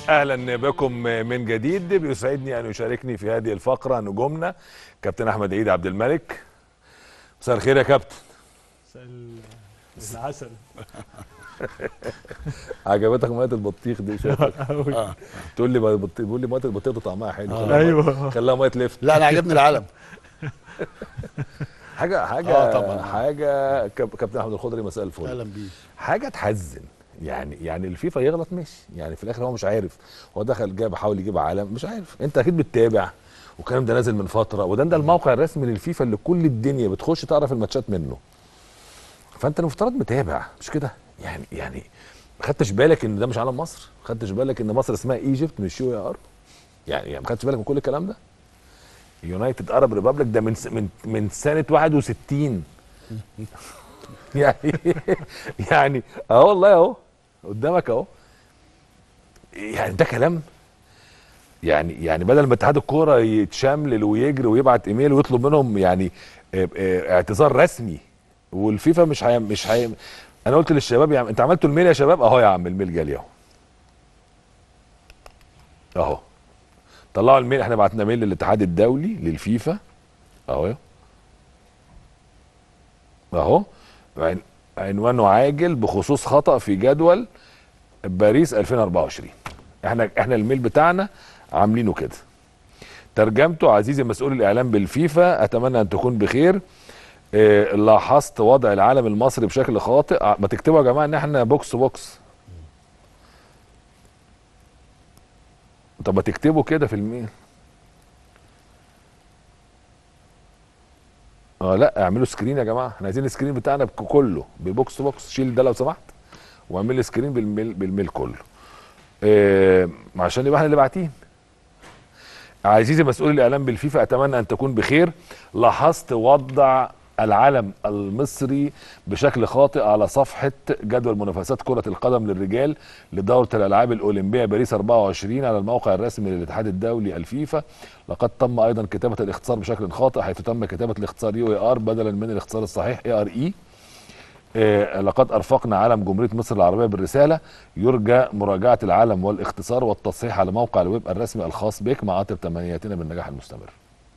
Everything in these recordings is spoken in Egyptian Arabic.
اهلا بكم من جديد بيسعدني ان يشاركني في هذه الفقره نجومنا كابتن احمد عيد عبد الملك مساء الخير يا كابتن العسل عجبتك ميه البطيخ دي شايفك تقول لي بطيخ بيقول لي ميه البطيخ ده طعمها حلو خليها ايوه مية- خليها ميه لفت لا انا عجبني العلم حاجه حاجه آه طبعاً. حاجه كاب- كابتن احمد الخضري مساء الفل اهلا بيه حاجه تحزن يعني يعني الفيفا يغلط ماشي يعني في الاخر هو مش عارف هو دخل جاب حاول يجيب علم مش عارف انت اكيد بتتابع والكلام ده نازل من فتره وده ده الموقع الرسمي للفيفا اللي كل الدنيا بتخش تعرف الماتشات منه فانت المفترض متابع مش كده يعني يعني ما خدتش بالك ان ده مش علم مصر ما خدتش بالك ان مصر اسمها ايجيبت مش يو ار يعني يعني ما خدتش بالك من كل الكلام ده يونايتد ارب ريبابليك ده من س- من من سنه 61 يعني يعني اهو والله اهو قدامك اهو يعني ده كلام يعني يعني بدل ما اتحاد الكوره يتشملل ويجري ويبعت ايميل ويطلب منهم يعني اه، اه، اعتذار رسمي والفيفا مش هي مش هي انا قلت للشباب يا عم انت عملتوا الميل يا شباب اهو يا عم الميل جالي اهو اهو طلعوا الميل احنا بعتنا ميل للاتحاد الدولي للفيفا اهو اهو عن- عنوانه عاجل بخصوص خطأ في جدول باريس 2024 احنا احنا الميل بتاعنا عاملينه كده ترجمته عزيزي مسؤول الاعلام بالفيفا اتمنى ان تكون بخير اه لاحظت وضع العالم المصري بشكل خاطئ ع- ما تكتبوا يا جماعه ان احنا بوكس بوكس طب ما تكتبوا كده في الميل اه لا اعملوا سكرين يا جماعه احنا عايزين السكرين بتاعنا بك- كله ببوكس بوكس شيل ده لو سمحت واعمل لي سكرين بالميل بالميل كله آه عشان يبقى احنا اللي باعتين عزيزي مسؤول الاعلام بالفيفا اتمنى ان تكون بخير لاحظت وضع العلم المصري بشكل خاطئ على صفحه جدول منافسات كره القدم للرجال لدوره الالعاب الاولمبيه باريس 24 على الموقع الرسمي للاتحاد الدولي الفيفا لقد تم ايضا كتابه الاختصار بشكل خاطئ حيث تم كتابه الاختصار يو اي ار بدلا من الاختصار الصحيح اي ار اي آه، لقد ارفقنا علم جمهوريه مصر العربيه بالرساله يرجى مراجعه العلم والاختصار والتصحيح على موقع الويب الرسمي الخاص بك مع عاطف تمنياتنا بالنجاح المستمر.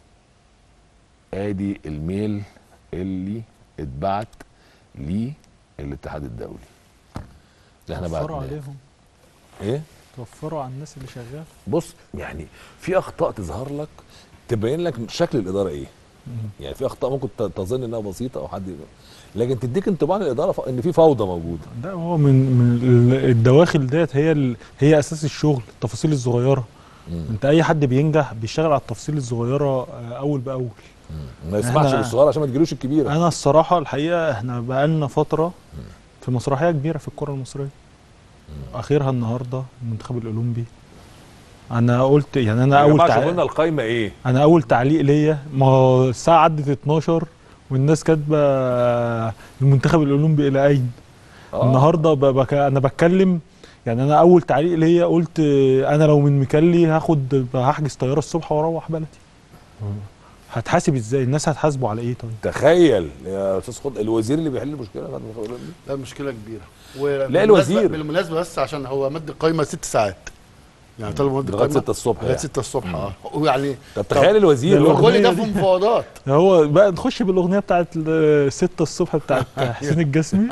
ادي الميل اللي اتبعت للاتحاد الدولي. اللي احنا توفروا بعتناه. عليهم ايه؟ توفروا على الناس اللي شغاله بص يعني في اخطاء تظهر لك تبين لك شكل الاداره ايه يعني في اخطاء ممكن ت- تظن انها بسيطه او حد لكن تديك انطباع عن الاداره ف- ان في فوضى موجوده ده هو من من ال- الدواخل ديت هي ال... هي اساس الشغل التفاصيل الصغيره مم. انت اي حد بينجح بيشتغل على التفاصيل الصغيره آه، اول باول ما يسمعش إحنا- بالصغير عشان ما تجيلوش الكبيره انا الصراحه الحقيقه احنا بقالنا فتره في مسرحيه كبيره في الكره المصريه اخرها النهارده المنتخب الاولمبي انا قلت يعني انا يا اول جماعه تعليق شغلنا القايمه ايه انا اول تعليق ليا ما هو الساعه عدت 12 والناس كاتبه المنتخب الاولمبي الى اين آه. النهارده ب- بك انا بتكلم يعني انا اول تعليق ليا قلت آه، انا لو من مكلي هاخد هحجز طياره الصبح واروح بلدي هتحاسب ازاي الناس هتحاسبوا على ايه طيب تخيل يا استاذ خد الوزير اللي بيحل المشكله بعد ما يخلص دي. لا مشكله كبيره وبالمناسبة- الوزير. بالمناسبه بس عشان هو مد القايمه ست ساعات يعني طلبوا مد لغايه القايمه 6 الصبح لغايه يعني. 6 الصبح اه ويعني طب تخيل الوزير ده يقول كل ده الأغنية في دي. مفاوضات هو بقى نخش بالاغنيه بتاعت ال- 6 الصبح بتاعت حسين الجسمي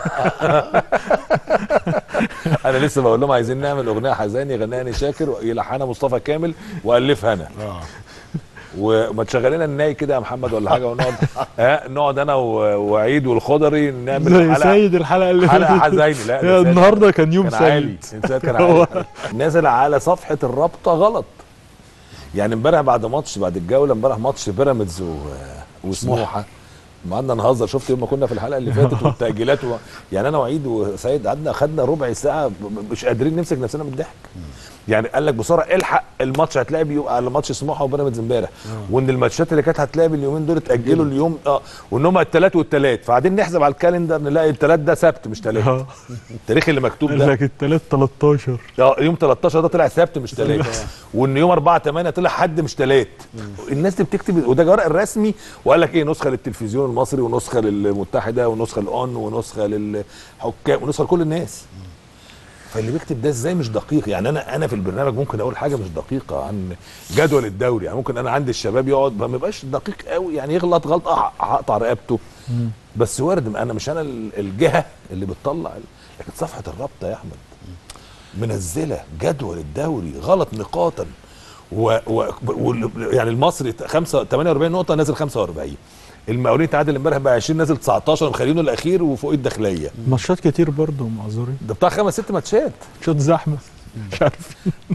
انا لسه بقول لهم عايزين نعمل اغنيه حزين يغنيها هاني شاكر ويلحنها مصطفى كامل والفها انا اه وما تشغل لنا الناي كده يا محمد ولا حاجه ونقعد ها نقعد انا و- وعيد والخضري نعمل زي حلقه سيد الحلقه اللي حلقه فاتت. حزيني لا ده يا سيد النهارده كان يوم كان عالي سيد سيد كان هو- عالي نازل على صفحه الرابطه غلط يعني امبارح بعد ماتش بعد الجوله امبارح ماتش بيراميدز و... وسموحه ما قعدنا نهزر شفت يوم ما كنا في الحلقه اللي فاتت والتاجيلات و... يعني انا وعيد وسيد قعدنا خدنا ربع ساعه ب- ب- مش قادرين نمسك نفسنا من الضحك يعني قال لك بسرعه الحق الماتش هتلعب يو... على ماتش سموحه وبيراميدز امبارح وان الماتشات اللي كانت هتلعب اليومين دول اتاجلوا اليوم اه وان هم الثلاث والثلاث فقاعدين نحسب على الكالندر نلاقي الثلاث ده سبت مش ثلاث اه التاريخ اللي مكتوب قال ده لك التلات 13 اه يوم 13 ده طلع سبت مش ثلاث وان يوم 4 8 طلع حد مش ثلاث الناس دي بتكتب وده جرأ الرسمي وقال لك ايه نسخه للتلفزيون المصري ونسخه للمتحده ونسخه للاون ونسخه للحكام ونسخه لكل الناس فاللي بيكتب ده ازاي مش دقيق يعني انا انا في البرنامج ممكن اقول حاجه مش دقيقه عن جدول الدوري يعني ممكن انا عندي الشباب يقعد ما يبقاش دقيق قوي يعني يغلط غلطه أح- هقطع رقبته بس وارد انا مش انا ال- الجهه اللي بتطلع ال- لكن صفحه الرابطه يا احمد منزله جدول الدوري غلط نقاطا و, و, و يعني المصري 5 48 نقطه نازل 45 المقاولين تعادل امبارح ب 20 نازل 19 مخلينه الاخير وفوق الداخليه ماتشات كتير برضه معذورين ده بتاع خمس ست ماتشات ماتشات زحمه مش عارف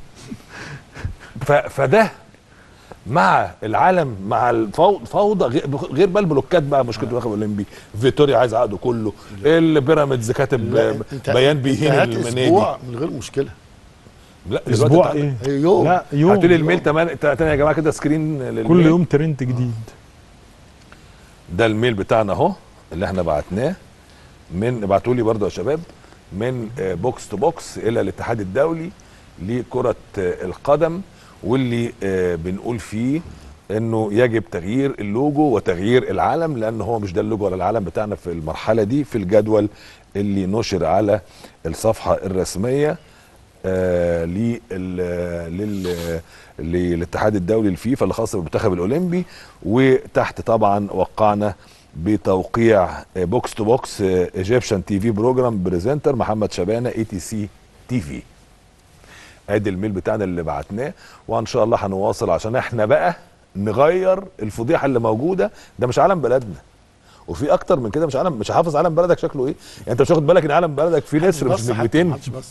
ف... فده مع العالم مع الفوضى غير غير بقى البلوكات بقى مشكله المنتخب الاولمبي فيتوريا عايز عقده كله البيراميدز كاتب لا، أنت- بيان أنت بيهين هات النادي اسبوع من غير مشكله لا اسبوع دلوقتي ايه يوم لا يوم هاتوا لي الميل تمام تاني يا جماعه كده سكرين للميل. كل يوم ترند جديد ده الميل بتاعنا اهو اللي احنا بعتناه من ابعتوا لي برضه يا شباب من آه، بوكس تو بوكس الى الاتحاد الدولي لكره آه، القدم واللي آه، بنقول فيه انه يجب تغيير اللوجو وتغيير العلم لان هو مش ده اللوجو ولا العلم بتاعنا في المرحله دي في الجدول اللي نشر على الصفحه الرسميه آه لل لل للاتحاد الدولي الفيفا اللي خاص بالمنتخب الاولمبي وتحت طبعا وقعنا بتوقيع آه، بوكس تو بوكس ايجيبشن تي في بروجرام بريزنتر محمد شبانه اي تي سي تي في ادي الميل بتاعنا اللي بعتناه وان شاء الله هنواصل عشان احنا بقى نغير الفضيحه اللي موجوده ده مش علم بلدنا وفي اكتر من كده مش علم مش حافظ علم بلدك شكله ايه يعني انت مش واخد بالك ان علم بلدك فيه نسر مش بس حتى نجمتين محدش بس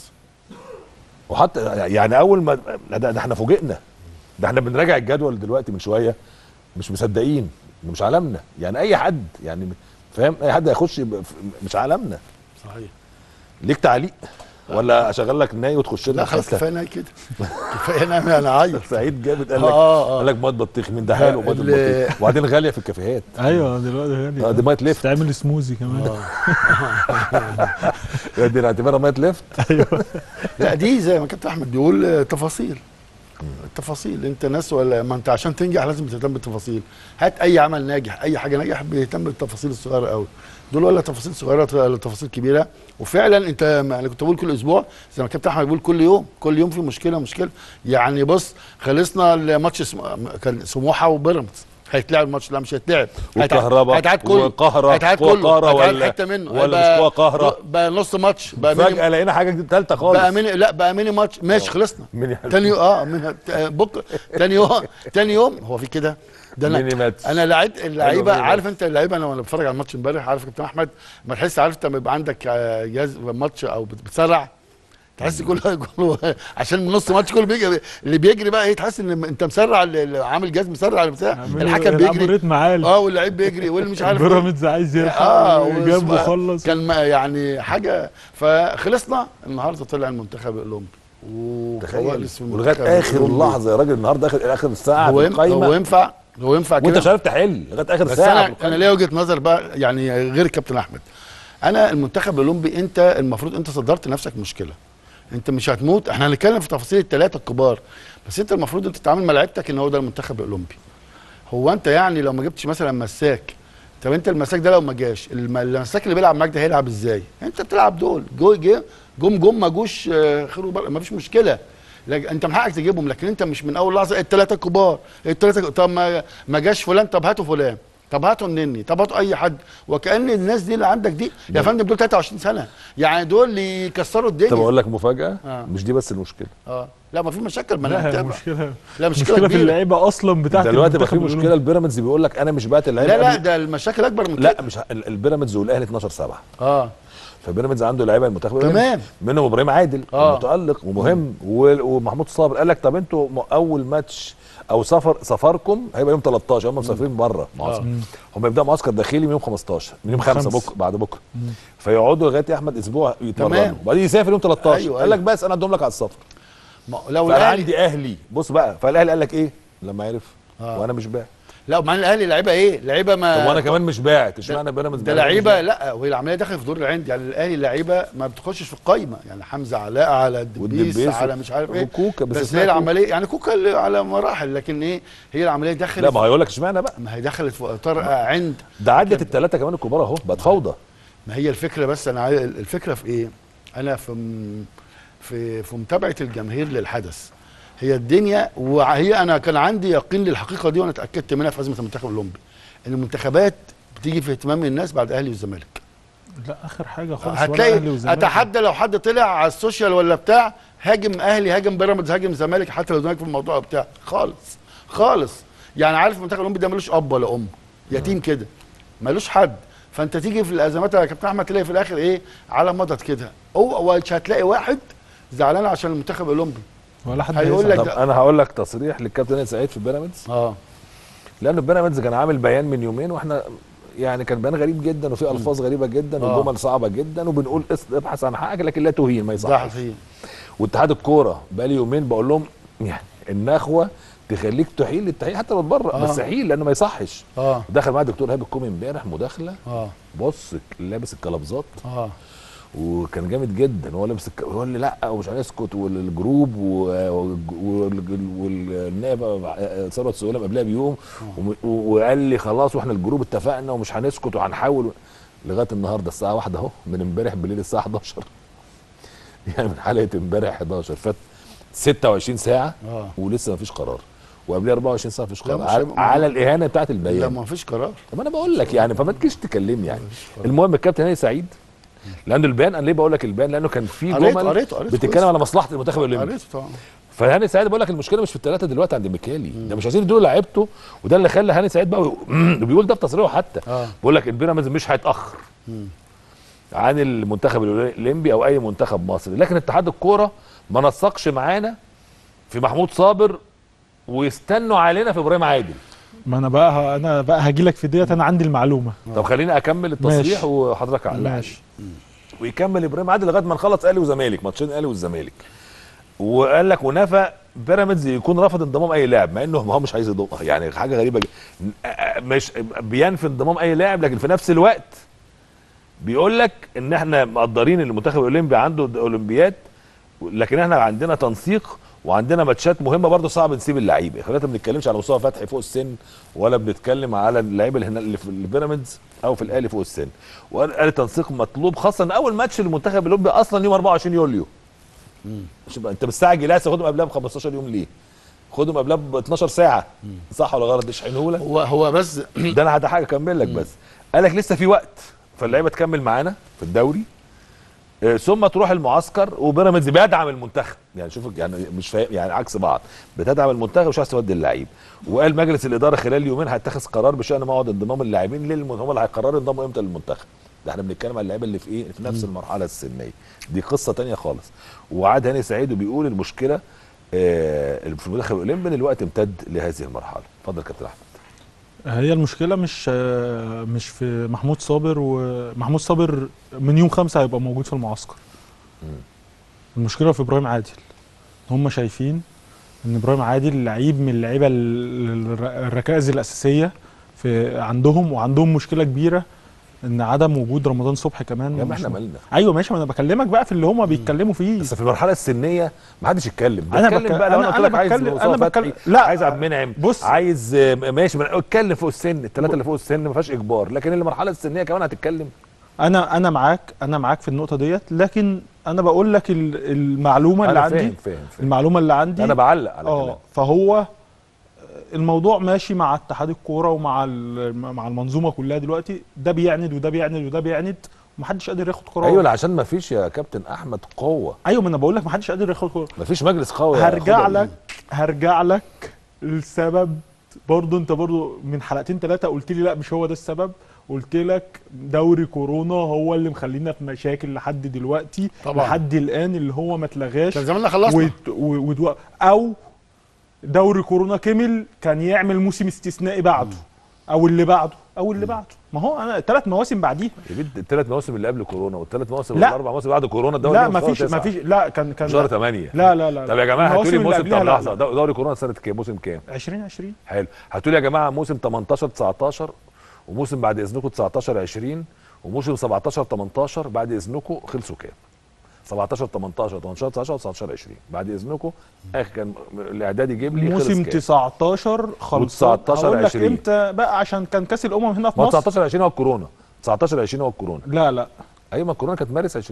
وحتى يعني اول ما لا ده, ده احنا فوجئنا ده احنا بنراجع الجدول دلوقتي من شويه مش مصدقين إنه مش عالمنا يعني اي حد يعني فاهم اي حد هيخش يبقى في- مش عالمنا صحيح ليك تعليق ولا اشغل لك ناي وتخش لنا لا خلاص حتة؟ كفايه ناي كده كفايه ناي انا عايط سعيد جامد قال لك آه، آه. قال لك ميه بطيخ مين ده حلو لا، ميه ال- بطيخ وبعدين غاليه في الكافيهات ايوه دلوقتي غالي آه، دي ميه ليفت تعمل سموزي كمان دي نعتبرها ميه ليفت لا دي زي ما كابتن احمد بيقول آه، تفاصيل التفاصيل انت ناس ولا ما انت عشان تنجح لازم تهتم بالتفاصيل هات اي عمل ناجح اي حاجه ناجح بيهتم بالتفاصيل الصغيره قوي دول ولا تفاصيل صغيره ولا تفاصيل كبيره وفعلا انت ما انا كنت بقول كل اسبوع زي ما كابتن احمد بيقول كل يوم كل يوم في مشكله مشكله يعني بص خلصنا الماتش اسم... كان سموحه وبيراميدز هيتلعب الماتش لا مش هيتلعب هيتع- وكهربا هيتعاد كله وقهرة هيتعاد كله وقهرة هيتعاد ولا- حته منه ولا هيبقى- مش هو قهرة؟ بقى نص ماتش بقى ميني- فجاه لقينا حاجه جديده ثالثه خالص بقى ميني لا بقى ميني ماتش ماشي خلصنا ميني- تاني يوم اه من بكره تاني يوم تاني يوم هو في كده ده ميني انا ماتش. انا لعيب اللعيبه ميني عارف انت اللعيبه انا وانا بتفرج على الماتش امبارح عارف يا كابتن احمد ما تحس عارف انت لما يبقى عندك آه، جهاز ماتش او بت- بتسرع تحس كله كله عشان نص ماتش كله بيجري اللي بيجري بقى ايه تحس ان انت مسرع ال- ال- عامل جهاز مسرع البتاع الحكم بيجري ريتم عالي اه واللعيب بيجري واللي مش عارف إيه. بيراميدز عايز يلحق اه جاب واسمه- وخلص كان ما- يعني حاجه فخلصنا النهارده طلع المنتخب الاولمبي تخيل وكواليس في ولغايه المنتخب اخر الأولمبي. لحظه يا راجل النهارده اخر اخر الساعه هو في يم- هو القايمه ينفع هو ينفع وانت مش كده عارف تحل لغايه اخر بس ساعه انا في انا القايمة. ليا وجهه نظر بقى يعني غير كابتن احمد انا المنتخب الاولمبي انت المفروض انت صدرت نفسك مشكله انت مش هتموت احنا هنتكلم في تفاصيل الثلاثه الكبار بس انت المفروض انت تتعامل مع لعيبتك ان هو ده المنتخب الاولمبي هو انت يعني لو ما جبتش مثلا مساك طب انت المساك ده لو ما جاش الم- المساك اللي بيلعب معاك ده هيلعب ازاي انت بتلعب دول جو جه جم جم ما جوش آه، خير وبركه ما فيش مشكله لك انت من حقك تجيبهم لكن انت مش من اول لحظه الثلاثه الكبار الثلاثه طب ما ما جاش فلان طب هاتوا فلان طب هاتوا النني طب هاتوا اي حد وكان الناس دي اللي عندك دي يا فندم دول 23 سنه يعني دول اللي يكسروا الدنيا طب اقول لك مفاجاه آه. مش دي بس المشكله اه لا ما في مشاكل ما لا انا هي متابع. مشكله لا مشكله, مشكله في كبيرة. اللعيبه اصلا بتاعت دلوقتي بقى في المنتخب مشكله البيراميدز بيقول لك انا مش بعت اللعيبه لا لا قبل- ده المشاكل اكبر من لا كده مش ه- ال- البيراميدز والاهلي 12 7 اه فبيراميدز عنده لعيبه المنتخب تمام. الأولمبي. منهم ابراهيم عادل آه. متالق ومهم و- ومحمود صابر قال لك طب انتوا م- اول ماتش او سفر سفركم هيبقى يوم 13 هم مسافرين بره معسكر هم يبداوا معسكر داخلي من يوم 15 من يوم 5 خمسة. بكره بعد بكره فيقعدوا لغايه يا احمد اسبوع يتمرنوا تمام. وبعدين يسافر يوم 13 أيوة، قال لك أيوة. بس انا ادهم لك على السفر ما لو فانا الاهلي عندي اهلي بص بقى فالاهلي قال لك ايه لما عرف آه. وانا مش باعت لا مع الاهلي لعيبه ايه لعيبه ما طب وانا كمان مش باعت اشمعنى بيراميدز ده باعت؟ لعيبه لا وهي العمليه داخله في دور العند يعني الاهلي لعيبه ما بتخشش في القايمه يعني حمزه علاء على الدبيس والدبيس على مش عارف ايه وكوكا، بس بس, اسمها هي كوكا. العمليه يعني كوكا اللي على مراحل لكن ايه هي العمليه دخلت لا ما هيقول لك اشمعنى بقى ما هي دخلت في اطار عند ده عدت الثلاثه كمان الكبار اهو بقت فوضى ما هي الفكره بس انا عايز الفكره في ايه انا في م- في في متابعه الجماهير للحدث هي الدنيا وهي انا كان عندي يقين للحقيقه دي وانا اتاكدت منها في ازمه المنتخب الاولمبي ان المنتخبات بتيجي في اهتمام الناس بعد الاهلي والزمالك لا اخر حاجه خالص ولا أهلي هتلاقي وزمالك. اتحدى لو حد طلع على السوشيال ولا بتاع هاجم اهلي هاجم بيراميدز هاجم زمالك حتى لو زمالك في الموضوع بتاع خالص خالص يعني عارف المنتخب الاولمبي ده ملوش اب ولا ام يتيم كده ملوش حد فانت تيجي في الازمات يا كابتن احمد تلاقي في الاخر ايه على مضض كده هو مش هتلاقي واحد زعلان عشان المنتخب الاولمبي ولا حد هيقول هيزعل. لك طب ده- انا هقول لك تصريح للكابتن هاني سعيد في بيراميدز اه لانه بيراميدز كان عامل بيان من يومين واحنا يعني كان بيان غريب جدا وفيه الفاظ غريبه جدا آه. وجمل صعبه جدا وبنقول اس- ابحث عن حقك لكن لا تهين ما ده يصحش حقيقي واتحاد الكوره بقالي يومين بقول لهم يعني النخوه تخليك تحيل التحقيق حتى لو تبرر آه. بس حيل لانه ما يصحش اه دخل معايا الدكتور ايهاب الكومي امبارح مداخله اه بص لابس الكلابزات اه وكان جامد جدا هو لابس الك... يقول لي لا ومش هنسكت والجروب و- وال- والنائب ثروت سويلم قبلها بيوم وم- وقال لي خلاص واحنا الجروب اتفقنا ومش هنسكت وهنحاول لغايه النهارده الساعه واحدة اهو من امبارح بالليل الساعه 11 يعني من حلقه امبارح 11 فات 26 ساعه اه ولسه ما فيش قرار وقبلها 24 ساعه مفيش لا، قرار مش على, هيبقى- على الاهانه بتاعت لا البيان ما فيش قرار طب انا بقول لك يعني فما تجيش تكلمني يعني المهم الكابتن هاني سعيد لان البيان انا ليه بقول لك البيان لانه كان في قريته- جمل قريته- قريته بتتكلم كويس. على مصلحه المنتخب الاولمبي قريته طبعا فهاني سعيد بقول لك المشكله مش في الثلاثه دلوقتي عند ميكالي ده مش عايزين يدوا لعيبته وده اللي خلى هاني سعيد بقى وبيقول ده في تصريحه حتى اه بيقول لك البيراميدز مش هيتاخر مم. عن المنتخب الاولمبي او اي منتخب مصري لكن اتحاد الكوره ما نسقش معانا في محمود صابر ويستنوا علينا في ابراهيم عادل ما انا بقى انا بقى هاجي لك في ديت انا عندي المعلومه طب خليني اكمل التصريح ماشي. وحضرتك علق ماشي ويكمل ابراهيم عادل لغايه ما نخلص اهلي وزمالك ماتشين الاهلي والزمالك وقال لك ونفى بيراميدز يكون رافض انضمام اي لاعب مع انه ما هو مش عايز يضم يعني حاجه غريبه جدا مش بينفي انضمام اي لاعب لكن في نفس الوقت بيقول لك ان احنا مقدرين ان المنتخب الاولمبي عنده اولمبياد لكن احنا عندنا تنسيق وعندنا ماتشات مهمه برضه صعب نسيب اللعيبه خلينا ما بنتكلمش على مصطفى فتحي فوق السن ولا بنتكلم على اللعيبه اللي هنا اللي في البيراميدز او في الاهلي فوق السن وقال قال التنسيق مطلوب خاصه ان اول ماتش للمنتخب الاولمبي اصلا يوم 24 يوليو مش بقى انت مستعجل لا خدهم قبلها ب 15 يوم ليه؟ خدهم قبلها ب 12 ساعه صح ولا غلط اشحنه لك هو هو بس ده انا هضحك اكمل لك بس قال لك لسه في وقت فاللعيبه تكمل معانا في الدوري آه، ثم تروح المعسكر وبيراميدز بيدعم المنتخب يعني شوف يعني مش فاهم يعني عكس بعض بتدعم المنتخب مش عايز تودي اللعيب وقال مجلس الاداره خلال يومين هيتخذ قرار بشان موعد انضمام اللاعبين للم... هم اللي هيقرروا ينضموا امتى للمنتخب ده احنا بنتكلم على اللعيبه اللي في ايه في نفس المرحله السنيه دي قصه تانية خالص وعاد هاني سعيد وبيقول المشكله آه في المنتخب الاولمبي إن الوقت امتد لهذه المرحله اتفضل كابتن احمد هي المشكله مش آه، مش في محمود صابر ومحمود صابر من يوم خمسة هيبقى موجود في المعسكر المشكله في ابراهيم عادل هم شايفين ان ابراهيم عادل لعيب من اللعيبه ال- الر- الركائز الاساسيه في عندهم وعندهم مشكله كبيره ان عدم وجود رمضان صبحي كمان يا ما احنا مش- مالنا ايوه ماشي ما انا بكلمك بقى في اللي هم بيتكلموا فيه بس في المرحله السنيه ما حدش يتكلم أنا بتكلم بك- بقى لو أنا- انا قلت أنا لك عايز بتكلم- مصطفى أنا فتحي بتكلم- لا، عايز عبد المنعم بص. عايز آه، ماشي ما أنا اتكلم فوق السن الثلاثه اللي فوق السن ما فيهاش اجبار لكن المرحله السنيه كمان هتتكلم انا انا معاك انا معاك في النقطه ديت لكن انا بقول لك ال- المعلومه اللي انا عندي فاهم فاهم فاهم المعلومه اللي عندي انا بعلق على اه كلامك فهو الموضوع ماشي مع اتحاد الكوره ومع ال- مع المنظومه كلها دلوقتي ده بيعند وده بيعند وده بيعند ومحدش قادر ياخد قرار ايوه لا، عشان ما فيش يا كابتن احمد قوه ايوه ما انا بقول لك محدش قادر ياخد قرار ما فيش مجلس قوي هرجع ياخدها لك هرجع لك السبب برضه انت برضه من حلقتين ثلاثه قلت لي لا مش هو ده السبب قلت لك دوري كورونا هو اللي مخلينا في مشاكل لحد دلوقتي طبعا. لحد الان اللي هو ما اتلغاش كان زماننا خلصنا وت- و- ودو- او دوري كورونا كمل كان يعمل موسم استثنائي بعده او اللي بعده او اللي بعده ما هو انا ثلاث مواسم بعديها يا بنت الثلاث مواسم اللي قبل كورونا والثلاث مواسم لا. والاربع مواسم بعد كورونا الدوري لا ده ما في شهر فيش ما تسعة. فيش لا كان كان شهر 8 لا لا لا طب يا جماعه هاتوا لي المواسم اللي الموسم قبلها طب لا، لحظه لا. دوري كورونا سنه كام موسم كام 2020 حلو هاتوا لي يا جماعه موسم 18 19 وموسم بعد اذنكم 19 20 وموسم 17 18 بعد اذنكم خلصوا كام 17 18 18 19 19 20 بعد اذنكم اخر كان الاعداد يجيب لي خلص موسم كام 19 خلصان و19 هقول لك 20. امتى بقى عشان كان كاس الامم هنا في ما هو مصر 19 20 هو الكورونا 19 20 هو الكورونا لا لا ايوه ما الكورونا كانت مارس 20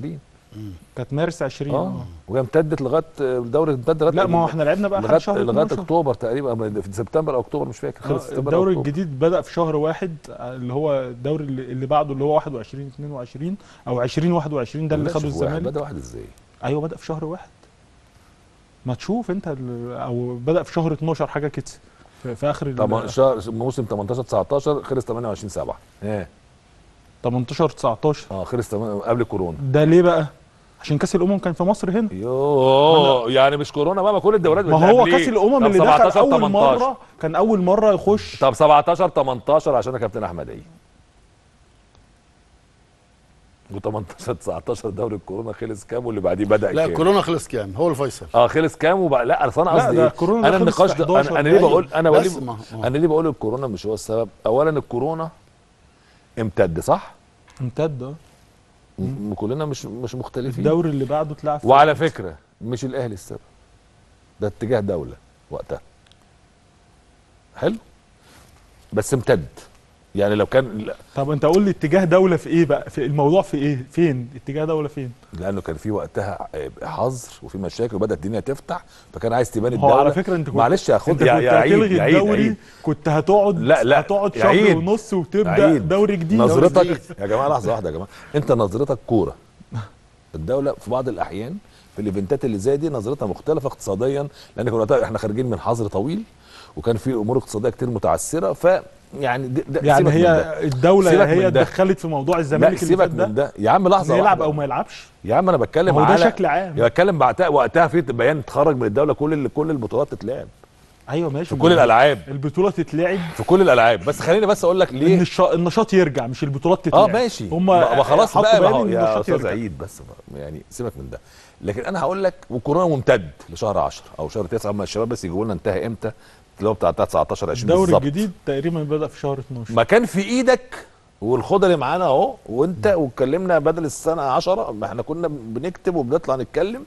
كانت مارس 20 اه اه وهي امتدت لغايه الدوري امتد لغايه لا ما هو احنا لعبنا بقى لحد لغايه شهر لغايه 12 اكتوبر تقريبا في سبتمبر او اكتوبر مش فاكر خلص آه، سبتمبر أو الدوري أكتوبر. الجديد بدأ في شهر واحد آه، اللي هو الدوري اللي اللي بعده اللي هو 21 22 او 20 21 ده اللي بلاش خده واحد، الزمالك بدا واحد ازاي ايوه بدأ في شهر واحد ما تشوف انت ال- او بدأ في شهر 12 حاجه كده في, في اخر ال- طبعا شهر موسم 18 19 خلص 28 7 ايه 18 19 اه خلص تمام- قبل كورونا ده ليه بقى؟ عشان كاس الامم كان في مصر هنا يوه يعني مش كورونا بقى ما كل الدوريات ما بتلعب هو ليه؟ كاس الامم طب اللي دخل 17 اول 18. مره كان اول مره يخش طب 17 18 عشان انا كابتن احمد عيد و18 19 دوري الكورونا خلص كام واللي بعديه بدا لا كام كورونا خلص كام هو الفيصل اه خلص كام وبقى لا اصل انا لا، قصدي ده ايه كورونا انا خلص النقاش في ده انا, 11 أنا ليه أيوة. بقول انا بس ليه ما- ما- انا ليه بقول الكورونا مش هو السبب اولا الكورونا امتد صح امتد اه م- كلنا مش مش مختلفين الدوري اللي بعده اتلعب في- وعلى فكره مش الاهلي السبب ده اتجاه دوله وقتها حلو بس امتد يعني لو كان لا، طب انت قول لي اتجاه دوله في ايه بقى في الموضوع في ايه فين اتجاه دوله فين لانه كان في وقتها حظر وفي مشاكل وبدات الدنيا تفتح فكان عايز تبان هو الدوله على فكره انت كنت معلش يا خد انت يا كنت يا عيد هتلغي يا عيد, الدوري عيد. كنت هتقعد لا، لا، هتقعد يا شهر عيد. ونص وتبدا عيد. دوري جديد نظرتك جديد. يا جماعه لحظه واحده يا جماعه انت نظرتك كوره الدوله في بعض الاحيان في الايفنتات اللي زي دي نظرتها مختلفه اقتصاديا لان كنا وقتها احنا خارجين من حظر طويل وكان في امور اقتصاديه كتير متعثره ف يعني ده ده يعني سيبك من ده. هي الدوله سيبك هي من ده. اتدخلت في موضوع لا الزمالك اللي سيبك فات من ده ده يا عم لحظه إنه يلعب واحدة. او ما يلعبش يا عم انا بتكلم ما هو ده على شكل عام. يا بتكلم بعتها وقتها في بيان تخرج من الدوله كل اللي كل البطولات تتلعب ايوه ماشي في كل الالعاب البطوله تتلعب في كل الالعاب بس خليني بس اقول لك ان ليه الش- النشاط يرجع مش البطولات اه تتلعب ماشي هم ما ما خلاص حطوا بقى ما بيان هو إن يا النشاط استاذ يرجع. عيد بس بقى يعني سيبك من ده لكن انا هقول لك وكورونا ممتد لشهر 10 او شهر 9 اما الشباب بس يجيبوا لنا انتهى امتى اللي هو بتاع 19 20 الدوري بالظبط الجديد تقريبا بدا في شهر 12 ما كان في ايدك والخضري معانا اهو وانت واتكلمنا بدل السنه 10 ما احنا كنا بنكتب وبنطلع نتكلم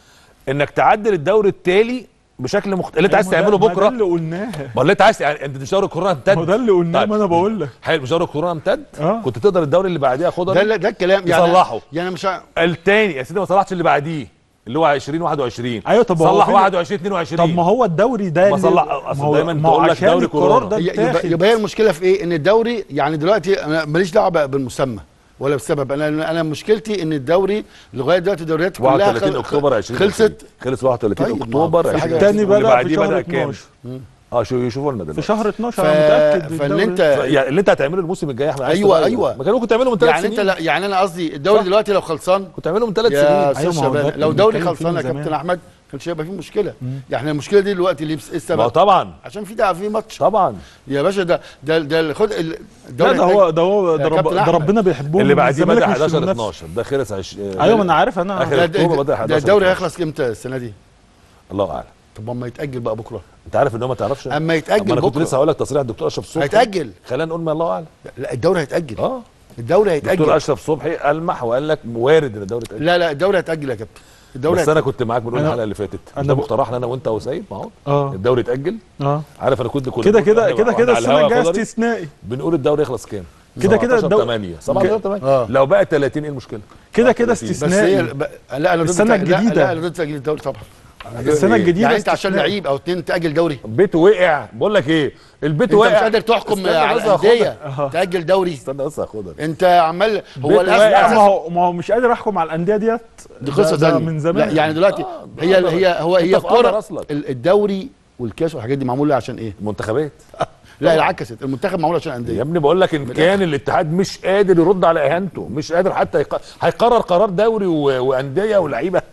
انك تعدل الدوري التالي بشكل مختلف اللي انت عايز أيوة، ما ده- تعمله ما ده بكره اللي قلناه ما اللي انت عايز يعني انت مش دوري الكورونا امتد ما هو ده اللي قلناه طيب. ما انا بقول لك حلو مش دوري الكورونا امتد اه. كنت تقدر الدوري اللي بعديها ده خضري لا- ده الكلام يعني يصلحه. يعني مش ع- التاني يا سيدي ما صلحش اللي بعديه اللي هو 20 21 ايوه، طب هو صلح فين- 21 22 طب ما هو الدوري ده ما اللي- صلح- ما أصل هو دايماً ما هو تقول لك عشان دوري القرار كورونا. ده ي- يبقى, اتاخد يبقى هي المشكله في ايه ان الدوري يعني دلوقتي انا ماليش دعوه بقى بالمسمى ولا بالسبب انا انا مشكلتي ان الدوري لغايه دلوقتي الدوريات كلها 31 خل- اكتوبر 20 خلصت خلص 31 طيب، ما اكتوبر في 20 حاجة- التاني واللي بدا في بعديه شهر بدأ كام 12 اه شو يشوفوا لنا في دلوقتي شهر 12 ف... انا متاكد فان الدوري- انت يعني اللي انت هتعمله الموسم الجاي يا احمد عايز أيوة، تغير. أيوة. ما كانوا ممكن تعمله من ثلاث يعني سنين انت لا يعني انا قصدي الدوري صح. دلوقتي لو خلصان كنت تعمله من ثلاث يا سنين استاذ أيوة، ما هو ده شباب اللي لو دوري بنتكلم فيه خلصان من يا زمان. كابتن احمد كانش هيبقى فيه مشكله يعني المشكله دي دلوقتي اللي ايه ما هو السبب طبعا عشان في ده في ماتش طبعا يا باشا ده ده ده خد ال- لا الدوري ده هو ده هو يا ده, رب كابتن ده أحمد. ربنا بيحبهم اللي بعديه الزمالك بدا مش في 11 المنافسة. 12 ده خلص 20 ايوه ما انا عارف انا آخر ده, ده, أكتوبر بدأ ده, 11 ده الدوري 12. هيخلص امتى السنه دي الله اعلم طب ما يتاجل بقى بكره انت عارف ان هو ما تعرفش اما يتاجل ما انا كنت بكرة. لسه هقول لك تصريح الدكتور اشرف صبحي هيتاجل خلينا نقول ما الله اعلم لا الدوري هيتاجل اه الدوري دكتور هيتاجل اشرف صبحي المح وقال لك وارد ان الدوري يتاجل لا لا الدوري هيتاجل يا كابتن الدوري بس انا هيتأجل. كنت معاك بنقول أنا- الحلقه اللي فاتت أنا ده ب- مقترحنا انا وانت وسيد ما هو اه الدوري اتاجل اه عارف انا كنت كل كده بنقول كده إحنا كده واحنا كده على السنه الهوا الجايه خضري، استثنائي بنقول الدوري يخلص كام كده كده 17 الدو- 8 17 8 آه. لو بقى 30 ايه المشكله كده كده 30. بس هي استثنائي ب... لا انا ضد السنة التأجيل- لا- الجديدة. لا انا ضد تاجيل الدوري طبعا السنه إيه؟ الجديده يعني انت عشان استثنائي. لعيب او اتنين تاجل دوري البيت وقع بقول لك ايه البيت انت وقع مش قادر تحكم استنى على بس هاخدها. الانديه أها. تاجل دوري استنى بس هاخدها انت عمال هو بيت الازمه واقع. لا ما أساس- هو ما هو مش قادر احكم على الانديه ديت دي قصه ده- ده ثانيه من زمان لا يعني دلوقتي آه، هي ده هي هو انت هي في قدر الكوره أصلك. ال- الدوري والكاس والحاجات دي معموله عشان ايه؟ منتخبات لا العكست المنتخب معمول عشان يا انديه ابني بقول لك ان كان الاتحاد مش قادر يرد على اهانته مش قادر حتى يق... هيقرر قرار دوري و... وانديه ولاعيبه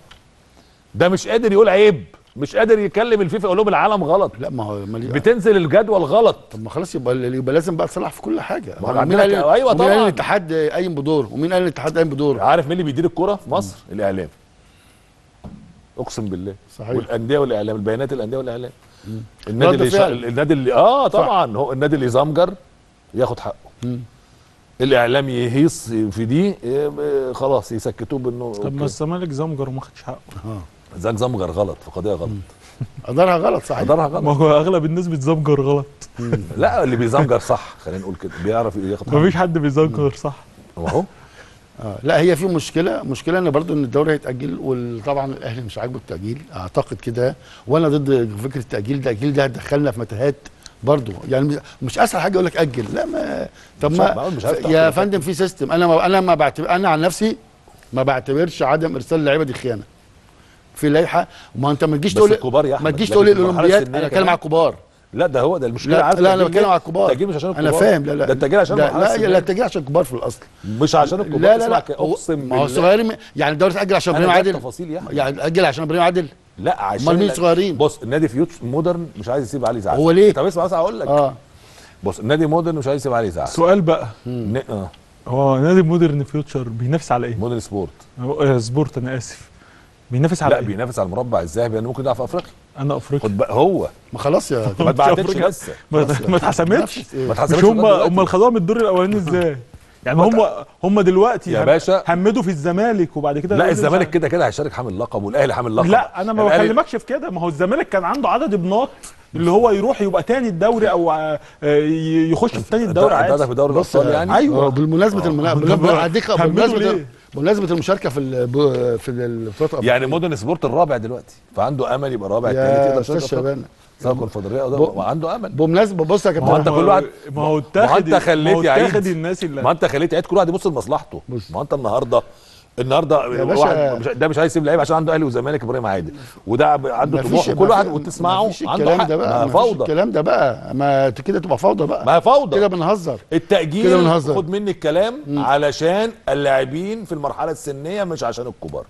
ده مش قادر يقول عيب مش قادر يكلم الفيفا يقول لهم العالم غلط لا ما هو مالي... بتنزل الجدول غلط طب ما خلاص يبقى يبقى لازم بقى تصلح في كل حاجه ما هو مين عندنا قال ك- أيوة ومين قال طبعاً. الاتحاد قايم بدور ومين قال الاتحاد قايم بدور عارف مين اللي بيدير الكوره في مصر الاعلام اقسم بالله صحيح. والانديه والاعلام البيانات الانديه والاعلام النادي رد اللي فعل. شا... النادي اللي اه طبعا هو النادي اللي يزمجر ياخد حقه مم. الاعلام يهيص في دي إيه، خلاص يسكتوه بانه طب ما الزمالك زمجر وما خدش حقه زاك زمجر غلط في قضيه غلط قدرها غلط صحيح قدرها ما غلط هو اغلب الناس بتزمجر غلط لا اللي بيزمجر صح خلينا نقول كده بيعرف ياخد حقه مفيش حد بيزمجر صح اهو اه لا هي في مشكله مشكله ان برضو ان الدوري هيتاجل وطبعا الاهلي مش عاجبه التاجيل اعتقد كده وانا ضد فكره التاجيل التاجيل ده هتدخلنا في متاهات برضو يعني مش- مش اسهل حاجه يقول لك اجل لا ما طب مش ما عارف- مش عارف يا تاخد فندم في سيستم انا ما انا ما بعتبر انا عن نفسي ما بعتبرش عدم ارسال اللعيبه دي خيانه في لائحه ما انت ما تجيش بس تقول الكبار يا ما أحمد، تجيش لكن تقول لي في المرحلة الاولمبياد السنية انا بتكلم كمان. على الكبار لا ده هو ده المشكله لا عارف لا انا التأجيل بتكلم ليه؟ على الكبار التأجيل مش عشان الكبار انا فاهم لا لا ده التأجيل عشان لا المرحلة لا, السنية. لا التأجيل عشان الكبار في الاصل مش عشان الكبار لا لا اسمع لا كده، اقسم ما هو بالله الصغيرين يعني الدوري اتاجل عشان أنا ابراهيم جايب عادل تفاصيل يا أحمد. يعني اتاجل عشان ابراهيم عادل لا عشان أمال مين ال- صغيرين؟ بص النادي فيوت مودرن مش عايز يسيب علي زعزع هو ليه؟ طب اسمع بس هقول لك اه بص النادي مودرن مش عايز يسيب علي زعزع سؤال بقى ن- اه هو نادي مودرن فيوتشر بينافس على ايه؟ مودرن سبورت هو- آه، سبورت انا اسف بينافس على لا ايه؟ بينافس على المربع الذهبي لانه ممكن يلعب في افريقيا انا افريقيا خد بقى هو ما خلاص يا ما اتبعتش أفريقيا. لسه ما ما اتحسمتش نفس إيه؟ ما مش اتحسبتش هم لغاية دلوقتي. هم خدوها من الدور الاولاني ازاي؟ يعني هم هم دلوقتي يا هم- باشا. همدوا في الزمالك وبعد كده لا يقولوا الزمالك مش كده كده هيشارك حامل لقب والاهلي حامل لقب لا انا ما الأهلي- بكلمكش في كده ما هو الزمالك كان عنده عدد ابناط اللي هو يروح يبقى تاني الدوري او آه، ي- يخش في تاني الدوري ده- ده عادي في دوري بص الابطال يعني أيوة. آه، بالمناسبه المنا... آه. بالمناسبه هديك هنعمله بالمناسبه ليه؟ بمناسبه المشاركه في ال... ب- في البطوله يعني مودرن سبورت الرابع دلوقتي فعنده امل يبقى رابع الثالث يا يقدر استاذ يشارك في أفريقيا. شبانه سواء كونفدراليه او ده ب- وعنده امل بمناسبه بص يا ما هو كابتن أنت ما كل هو- واحد- ما هو ما هو اتاخد انت خليت ما هو يعيد. اتاخد الناس اللي ما انت خليت عيد كل واحد يبص لمصلحته بص. ما انت النهارده النهارده يا باشا- واحد مش ده مش عايز يسيب لعيب عشان عنده اهلي وزمالك ابراهيم عادل وده ب- عنده مفيش- طموح وكل واحد مفيش- وتسمعه مفيش عنده الكلام حق ده بقى ما مفيش فوضى الكلام ده بقى ما ت- كده تبقى فوضى بقى ما هي فوضى كده بنهزر كده التأجيل بنهزر. خد مني الكلام علشان اللاعبين في المرحلة السنية مش عشان الكبار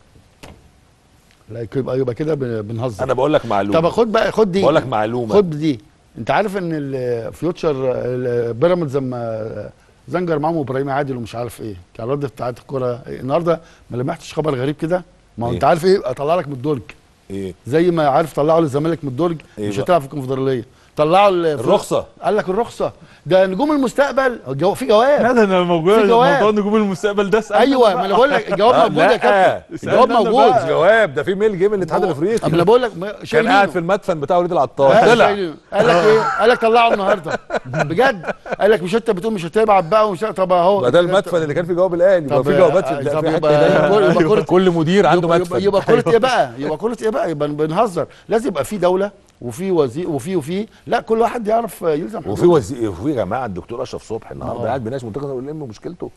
لا يبقى يبقى كده بن- بنهزر انا بقول لك معلومة طب خد بقى خد دي بقول لك معلومة خد دي انت عارف ان الفيوتشر ال- بيراميدز لما زنجر معاهم ابراهيم عادل ومش عارف ايه كان رد بتاعت الكوره النهارده ما لمحتش خبر غريب كده ما هو إيه؟ انت عارف ايه اطلع لك من الدرج ايه زي ما عارف طلعوا للزمالك من الدرج إيه مش بقى؟ هتلعب في الكونفدراليه طلعوا ال- الرخصة قال لك الرخصه ده نجوم المستقبل جو في جواب لا ده انا موجود في جواب. موضوع نجوم المستقبل ده اسألنا ايوه بقى. ما انا بقول لك الجواب آه، موجود يا لا. كابتن اسألنا الجواب أنا موجود بقى. مش جواب ده في ميل جه من الاتحاد طب انا الافريقي بقول لك ما- كان شايلينه. قاعد في المدفن بتاع وليد العطار آه، طلع شايلينه. قال لك ايه؟ قال لك طلعه النهارده بجد قال لك مش انت بتقول مش هتبعت بقى ومش طب اهو ما ده المدفن اللي كان فيه جواب الاهلي يبقى طب في جوابات آه، في طب في حته يبقى دايما. كل- يبقى كل- كل مدير عنده يبقى, مدفن يبقى, يبقى كرة ايه بقى؟ يبقى كرة ايه بقى؟ يبقى بنهزر لازم يبقى في دولة وفي وزير وفي وفي لا كل واحد يعرف يلزم وفي حدوده. وزير وفي يا جماعه الدكتور اشرف صبحي النهارده آه. قاعد بيناقش منتخب الأولمبي مشكلته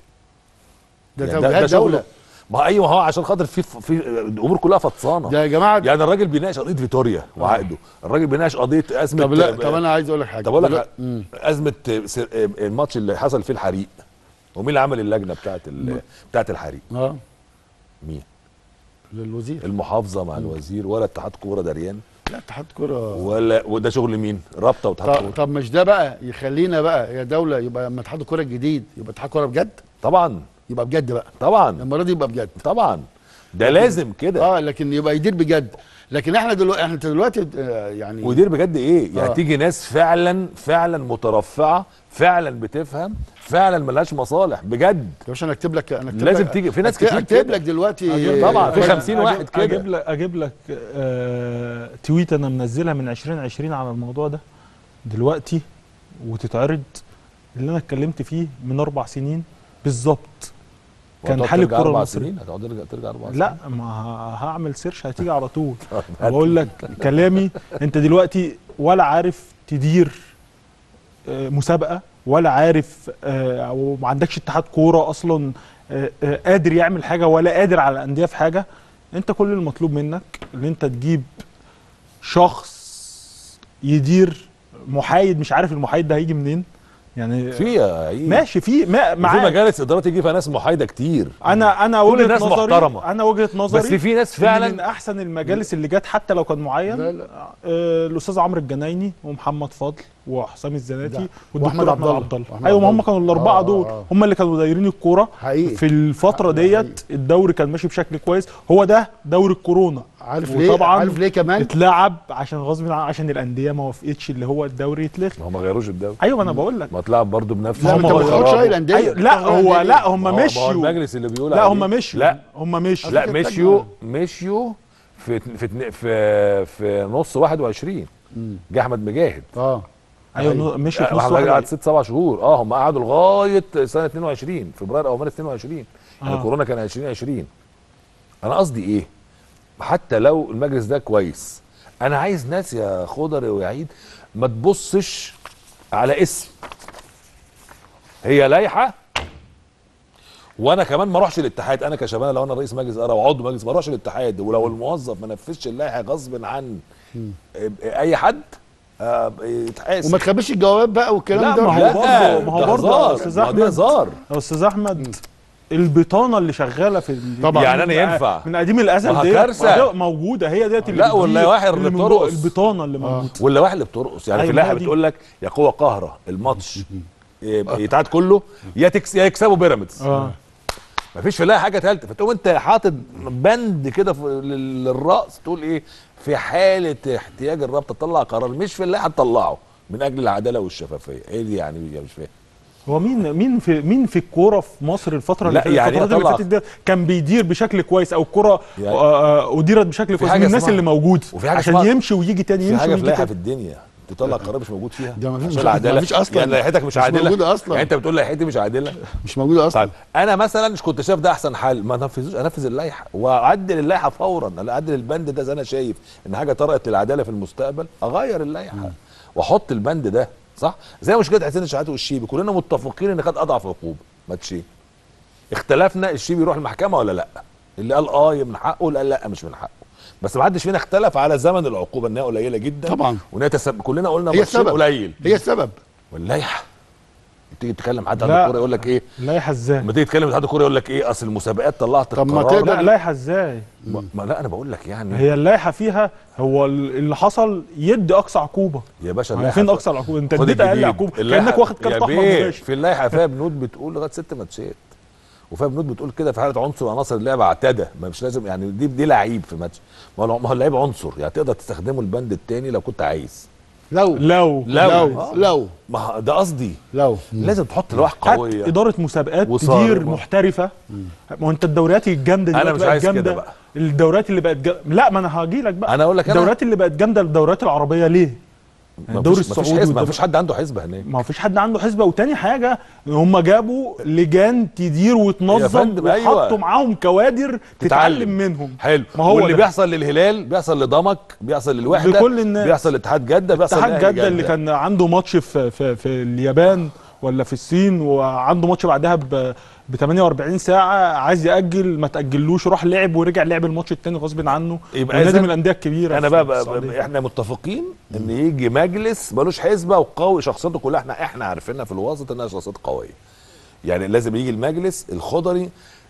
ده يعني توجيهات شغله. دولة ما ايوه هو عشان خاطر في في الامور كلها فطسانه ده يا جماعة يعني الراجل بيناقش قضيه فيتوريا وعقده الراجل بيناقش قضيه ازمه طب لا طب انا عايز اقول لك حاجة طب اقول لك دلوقتي- حاجة. مم. ازمه سر- الماتش اللي حصل فيه الحريق ومين اللي عمل اللجنه بتاعت ال- بتاعت الحريق اه مين للوزير المحافظه مع الوزير ولا اتحاد كوره دريان لا اتحاد كرة ولا وده شغل مين رابطه واتحاد طب, كوره طب مش ده بقى يخلينا بقى يا دولة يبقى لما اتحاد الكرة الجديد يبقى اتحاد كرة بجد طبعا يبقى بجد بقى طبعا المرة دي يبقى بجد طبعا ده لازم كده اه لكن يبقى يدير بجد لكن احنا دلوقتي احنا دلوقتي آه، يعني ودير بجد ايه يعني آه. تيجي ناس فعلا فعلا مترفعه فعلا بتفهم فعلا ملهاش مصالح بجد يا باشا انا اكتب لك انا اكتب لازم لك تيجي- في ناس أكتب- كتير اكتب كده. لك دلوقتي أجيب- طبعا، في أجيب- 50 واحد أجيب- كده. اجيب لك اجيب لك آه تويت انا منزلها من 2020 على الموضوع ده دلوقتي وتتعرض اللي انا اتكلمت فيه من اربع سنين بالظبط كان وهتقعد حال ترجع الكره اربع المصريه سنين هتقعد ترجع ترجع اربع سنين لا ما ه- هعمل سيرش هتيجي على طول هات. بقول لك كلامي انت دلوقتي ولا عارف تدير آه، مسابقه ولا عارف آه، وما عندكش اتحاد كوره اصلا آه، آه، قادر يعمل حاجه ولا قادر على الانديه في حاجه انت كل المطلوب منك ان انت تجيب شخص يدير محايد مش عارف المحايد ده هيجي منين يعني في يا عيد. ماشي في ما وفي معاك مجالس ادارات يجي فيها ناس محايده كتير انا انا كل وجهه الناس نظري محترمة. انا وجهه نظري بس في ناس فعلا من فعلا احسن المجالس اللي جت حتى لو كان معين لا، لا. آه الاستاذ عمرو الجنايني ومحمد فضل وحسام الزناتي ده. والدكتور وأحمد احمد عبد عبد الله. الله وأحمد ايوه ما عبد هم الله. كانوا الاربعه آه، دول آه. هم اللي كانوا دايرين الكوره حقيقي في الفتره حقيقي. ديت الدوري كان ماشي بشكل كويس هو ده دوري الكورونا عارف ليه وطبعاً عارف ليه كمان اتلعب عشان غصب عن عشان الانديه ما وافقتش اللي هو الدوري يتلغي ما هم ما غيروش الدوري ايوه ما انا بقول لك ما اتلعب برضه بنفس لا هم انت ما غيروا. تاخدش راي الانديه أيوة لا تاخد رأي هو الأندية. لا هم ما هو- ما هو مشيوا المجلس اللي بيقول لا عليه. هم مشوا لا هم مشوا لا فكرة مشيوا مشيوا في في في في نص 21 مم. جه احمد مجاهد اه ايوه نو- مشوا في نص احمد مجاهد قعد واحد ست سبع شهور اه هم قعدوا لغايه سنه 22 فبراير او مارس 22 يعني آه. كورونا كان 2020 انا قصدي ايه حتى لو المجلس ده كويس انا عايز ناس يا خضر ويا عيد ما تبصش على اسم هي لائحه وانا كمان ما اروحش الاتحاد انا كشباب لو انا رئيس مجلس اداره وعضو مجلس ما اروحش الاتحاد ولو الموظف ما نفذش اللائحه غصب عن اي حد آه، يتحاسب وما تخبيش الجواب بقى والكلام لا، ده ما هو لا، برضه- ما هو ده برضه هزار، يا أستاذ ما هو ده أحمد. هزار يا استاذ احمد البطانه اللي شغاله في ال- طبعاً. يعني أنا ينفع. من قديم الازل ما هو دي كارثة. موجوده هي ديت اللي لا، بتدير- واللوائح اللي من جوه بترقص. البطانه اللي موجوده واللوائح اللي بترقص يعني في أيوة، اللائحه ما دي. بتقول لك يا قوه قاهره الماتش يبقى يتعاد كله يا تكس يا يكسبوا بيراميدز اه مفيش في اللائحه حاجه ثالثه فتقوم انت حاطط بند كده في- لل- للراس تقول ايه في حاله احتياج الرابطه تطلع قرار مش في اللائحه تطلعه من اجل العداله والشفافيه ايه دي يعني يعني مش فاهم هو مين مين في مين في الكوره في مصر الفتره لا، اللي يعني الفترات اللي أطلع- فاتت دي كان بيدير بشكل كويس او الكوره يعني- آه، آه، اديرت بشكل كويس حاجة من الناس اسمها- اللي موجود وفي حاجة عشان اسمها- يمشي ويجي تاني في يمشي حاجه في ويجي لائحه في تاني الدنيا تطلع قرار مش موجود فيها ده مفيش- عشان مفيش- العداله مفيش أصلاً. يعني لائحتك مش, مش عادله موجودة أصلاً. يعني انت بتقول لائحتي مش عادله مش موجوده اصلا طيب انا مثلا مش كنت شايف ده احسن حل ما انفذوش انفذ اللائحه واعدل اللائحه فورا اعدل البند ده زي انا شايف ان حاجه طرقت للعداله في المستقبل اغير اللائحه واحط البند ده صح زي مشكله حسين الشحات والشيبي كلنا متفقين ان خد اضعف عقوبه ماتشين اختلفنا الشيبي يروح المحكمه ولا لا اللي قال اه من حقه اللي قال لا مش من حقه بس ما حدش فينا اختلف على زمن العقوبه انها قليله جدا طبعاً. وانها تسب... كلنا قلنا هي ماتشين السبب قليل هي السبب واللائحه تيجي تتكلم حد عن لا. الكوره يقول لك ايه لائحه ازاي لما تيجي تتكلم اتحاد الكوره يقول لك ايه اصل المسابقات طلعت طب ما القرار تقدر- لا لائحه ازاي ما, ما لا انا بقول لك يعني هي اللائحه فيها هو ال- اللي حصل يدي اقصى عقوبه يا باشا هو اللائحة فين في- اقصى العقوبه انت خد اديت اقل الجديد. عقوبه اللائحة- كانك واخد يا كارت احمر بيه، مباشر في اللائحه فيها بنود بتقول لغايه ست ماتشات وفيها بنود بتقول كده في حاله عنصر عناصر اللعبه اعتدى ما مش لازم يعني دي دي لعيب في ماتش ما هو ما هو اللعيب عنصر يعني تقدر تستخدمه البند التاني لو كنت عايز لو لو لو. لو لو ما هو ده قصدي لو لازم تحط لوائح هات قويه اداره مسابقات وصارمة. تدير محترفه ما هو انت الدوريات الجامده أنا دلوقتي مش بقت عايز كده جامده بقى. الدوريات اللي بقت جا... لا ما انا هاجي لك بقى انا اقول لك انا الدوريات اللي بقت جامده الدوريات العربيه ليه؟ ما الدوري فيش- ما فيش السعودي حسبه ما والدوري- فيش حد عنده حسبه هناك ما فيش حد عنده حسبه وتاني حاجه هم جابوا لجان تدير يا وتنظم فندم، أيوة. وحطوا معاهم كوادر تتعلم منهم حلو ما هو واللي ده. بيحصل للهلال بيحصل لضمك بيحصل للوحده لكل الناس. بيحصل لاتحاد جده بيحصل اتحاد لأهلي جده اللي كان عنده ماتش في في, في اليابان ولا في الصين وعنده ماتش بعدها ب ب 48 ساعه عايز ياجل ما تاجلوش راح لعب ورجع لعب الماتش التاني غصب عنه يبقى ونادي إذن من الانديه الكبيره انا في بقى, بقى, السعودية. بقى احنا متفقين ان يجي مجلس ملوش حسبه وقوي شخصيته كلها احنا احنا عارفينها في الوسط انها شخصيات قويه يعني لازم يجي المجلس الخضري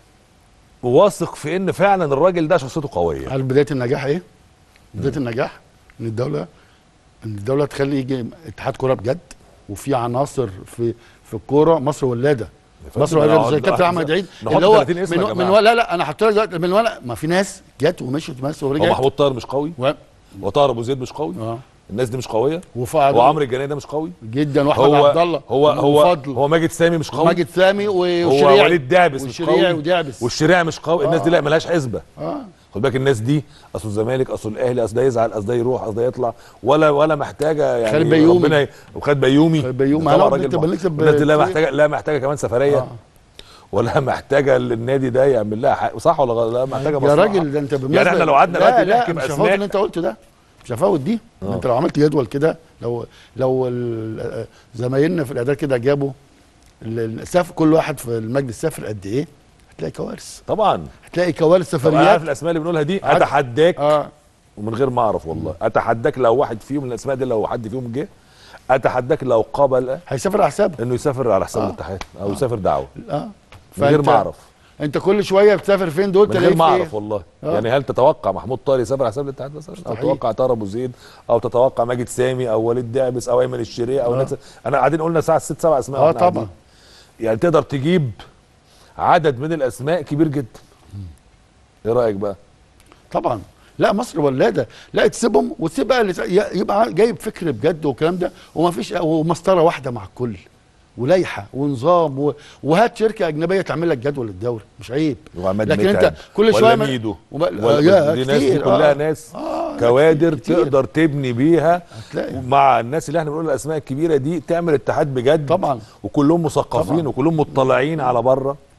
واثق في ان فعلا الراجل ده شخصيته قويه عارف بدايه النجاح ايه؟ بدايه النجاح ان الدوله ان الدوله تخلي يجي اتحاد كوره بجد وفي عناصر في في الكوره مصر ولاده فندم، مصر ولاده نقعد- زي كابتن نقعد- احمد عيد نحط اللي هو 30 اسم يا من, من جماعة. ولا لا انا هحط لك دلوقتي من ولا ما في ناس جت ومشيت مصر هو ورجعت محمود طاهر مش قوي و... وطاهر ابو زيد مش قوي اه الناس دي مش قويه وفؤاد وعمرو الجناي ده مش قوي جدا واحمد هو عبد الله هو هو وفضل هو ماجد سامي مش قوي وماجد سامي و- هو والشريع وليد دعبس مش والشريع قوي ودعبس والشريع مش قوي الناس دي لا ملهاش حسبه اه خد بالك الناس دي اصل الزمالك اصل الاهلي اصل ده يزعل اصل ده يروح اصل ده يطلع ولا ولا محتاجه يعني خالد بيومي. ربنا ي- وخد بيومي خالد بيومي. طبعا هنقعد راجل نكتب- مح- نكتب الناس دي لا كتير. محتاجه لا محتاجه كمان سفريه آه. ولا محتاجه النادي ده يعمل لها حق صح ولا غلط؟ لا محتاجه يا مصلحة. راجل ده انت بالمناسبه يعني احنا لو قعدنا لا دلوقتي لا نحكي مش هفوت باسماء اللي انت قلته ده مش هفوت دي آه. انت لو عملت جدول كده لو لو ال- زمايلنا في الاعداد كده جابوا ال- السافر كل واحد في المجلس سافر قد ايه هتلاقي كوارث طبعا هتلاقي كوارث طب انا عارف سفريات الاسماء اللي بنقولها دي عد- اتحداك اه ومن غير ما اعرف والله اتحداك لو واحد فيهم من الاسماء دي لو حد فيهم جه اتحداك لو قبل هيسافر على حسابه انه يسافر على حساب آه. الاتحاد او يسافر دعوه اه من غير فأنت- ما اعرف انت كل شويه بتسافر فين دول من غير تلاقي ما في اعرف إيه؟ والله آه. يعني هل تتوقع محمود طاهر يسافر على حساب الاتحاد مثلا او مستحيل. تتوقع طاهر ابو زيد او تتوقع ماجد سامي او وليد دعبس او ايمن الشريع او آه. ناس انا قاعدين قلنا ساعه ست سبع اسماء اه وإحنا طبعا قاعدين. يعني تقدر تجيب عدد من الاسماء كبير جدا ايه رايك بقى طبعا لا مصر ولاده لا تسيبهم وتسيب بقى اللي ي- يبقى جايب فكر بجد والكلام ده وما فيش ومسطره واحده مع الكل ولائحه ونظام و... وهات شركه اجنبيه تعمل لك جدول الدوري مش عيب وعماد لكن متعب انت كل ولا شويه ما- ميدو وما... ولا يا دي ناس دي كتير، كلها آه. ناس آه، لا، كوادر كتير. تقدر تبني بيها هتلاقي. مع الناس اللي احنا بنقول الاسماء الكبيره دي تعمل اتحاد بجد طبعا. وكلهم مثقفين طبعا. وكلهم مطلعين على بره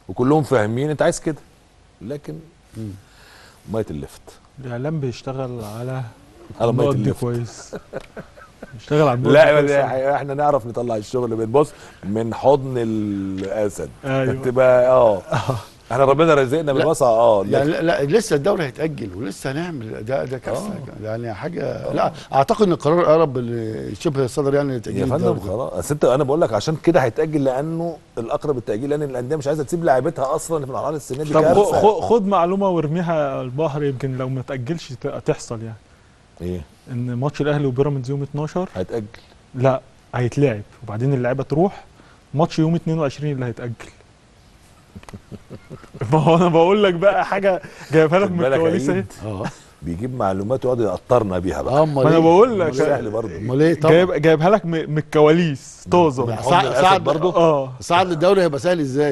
وكلهم فاهمين انت عايز كده لكن ميه الليفت الاعلام بيشتغل على على ميه النقط دي الليفت كويس بيشتغل على النقط دي لا كويس أوي. لا، احنا نعرف نطلع الشغل من بص من حضن الاسد ايوه تبقى اه احنا ربنا رزقنا لا. بالوسع اه يعني لكن- لا, لا لسه الدوري هيتاجل ولسه هنعمل ده ده كارثه يعني حاجه لا اعتقد ان القرار قرب اللي شبه صدر يعني تاجيل يا فندم الدوري. خلاص اصل انت انا بقول لك عشان كده هيتاجل لانه الاقرب التاجيل لان الانديه مش عايزه تسيب لاعيبتها اصلا في مرحله السنه دي طب كارثة. خ- خ- خد معلومه وارميها البحر يمكن لو ما تاجلش ت- تحصل يعني ايه ان ماتش الاهلي وبيراميدز يوم 12 هيتاجل لا هيتلعب وبعدين اللعيبه تروح ماتش يوم 22 اللي هيتاجل ما هو انا بقول لك بقى حاجه جايبها لك خد من بالك الكواليس اهي عيد اه بيجيب معلومات ويقعد يقطرنا بيها بقى اه امال ما انا إيه؟ بقول لك مش سهل برضه امال ايه طبعا جايب جايبها لك م- من الكواليس طازه حضن سعد الأسد سعد برضه؟ اه صعد للدوري هيبقى سهل ازاي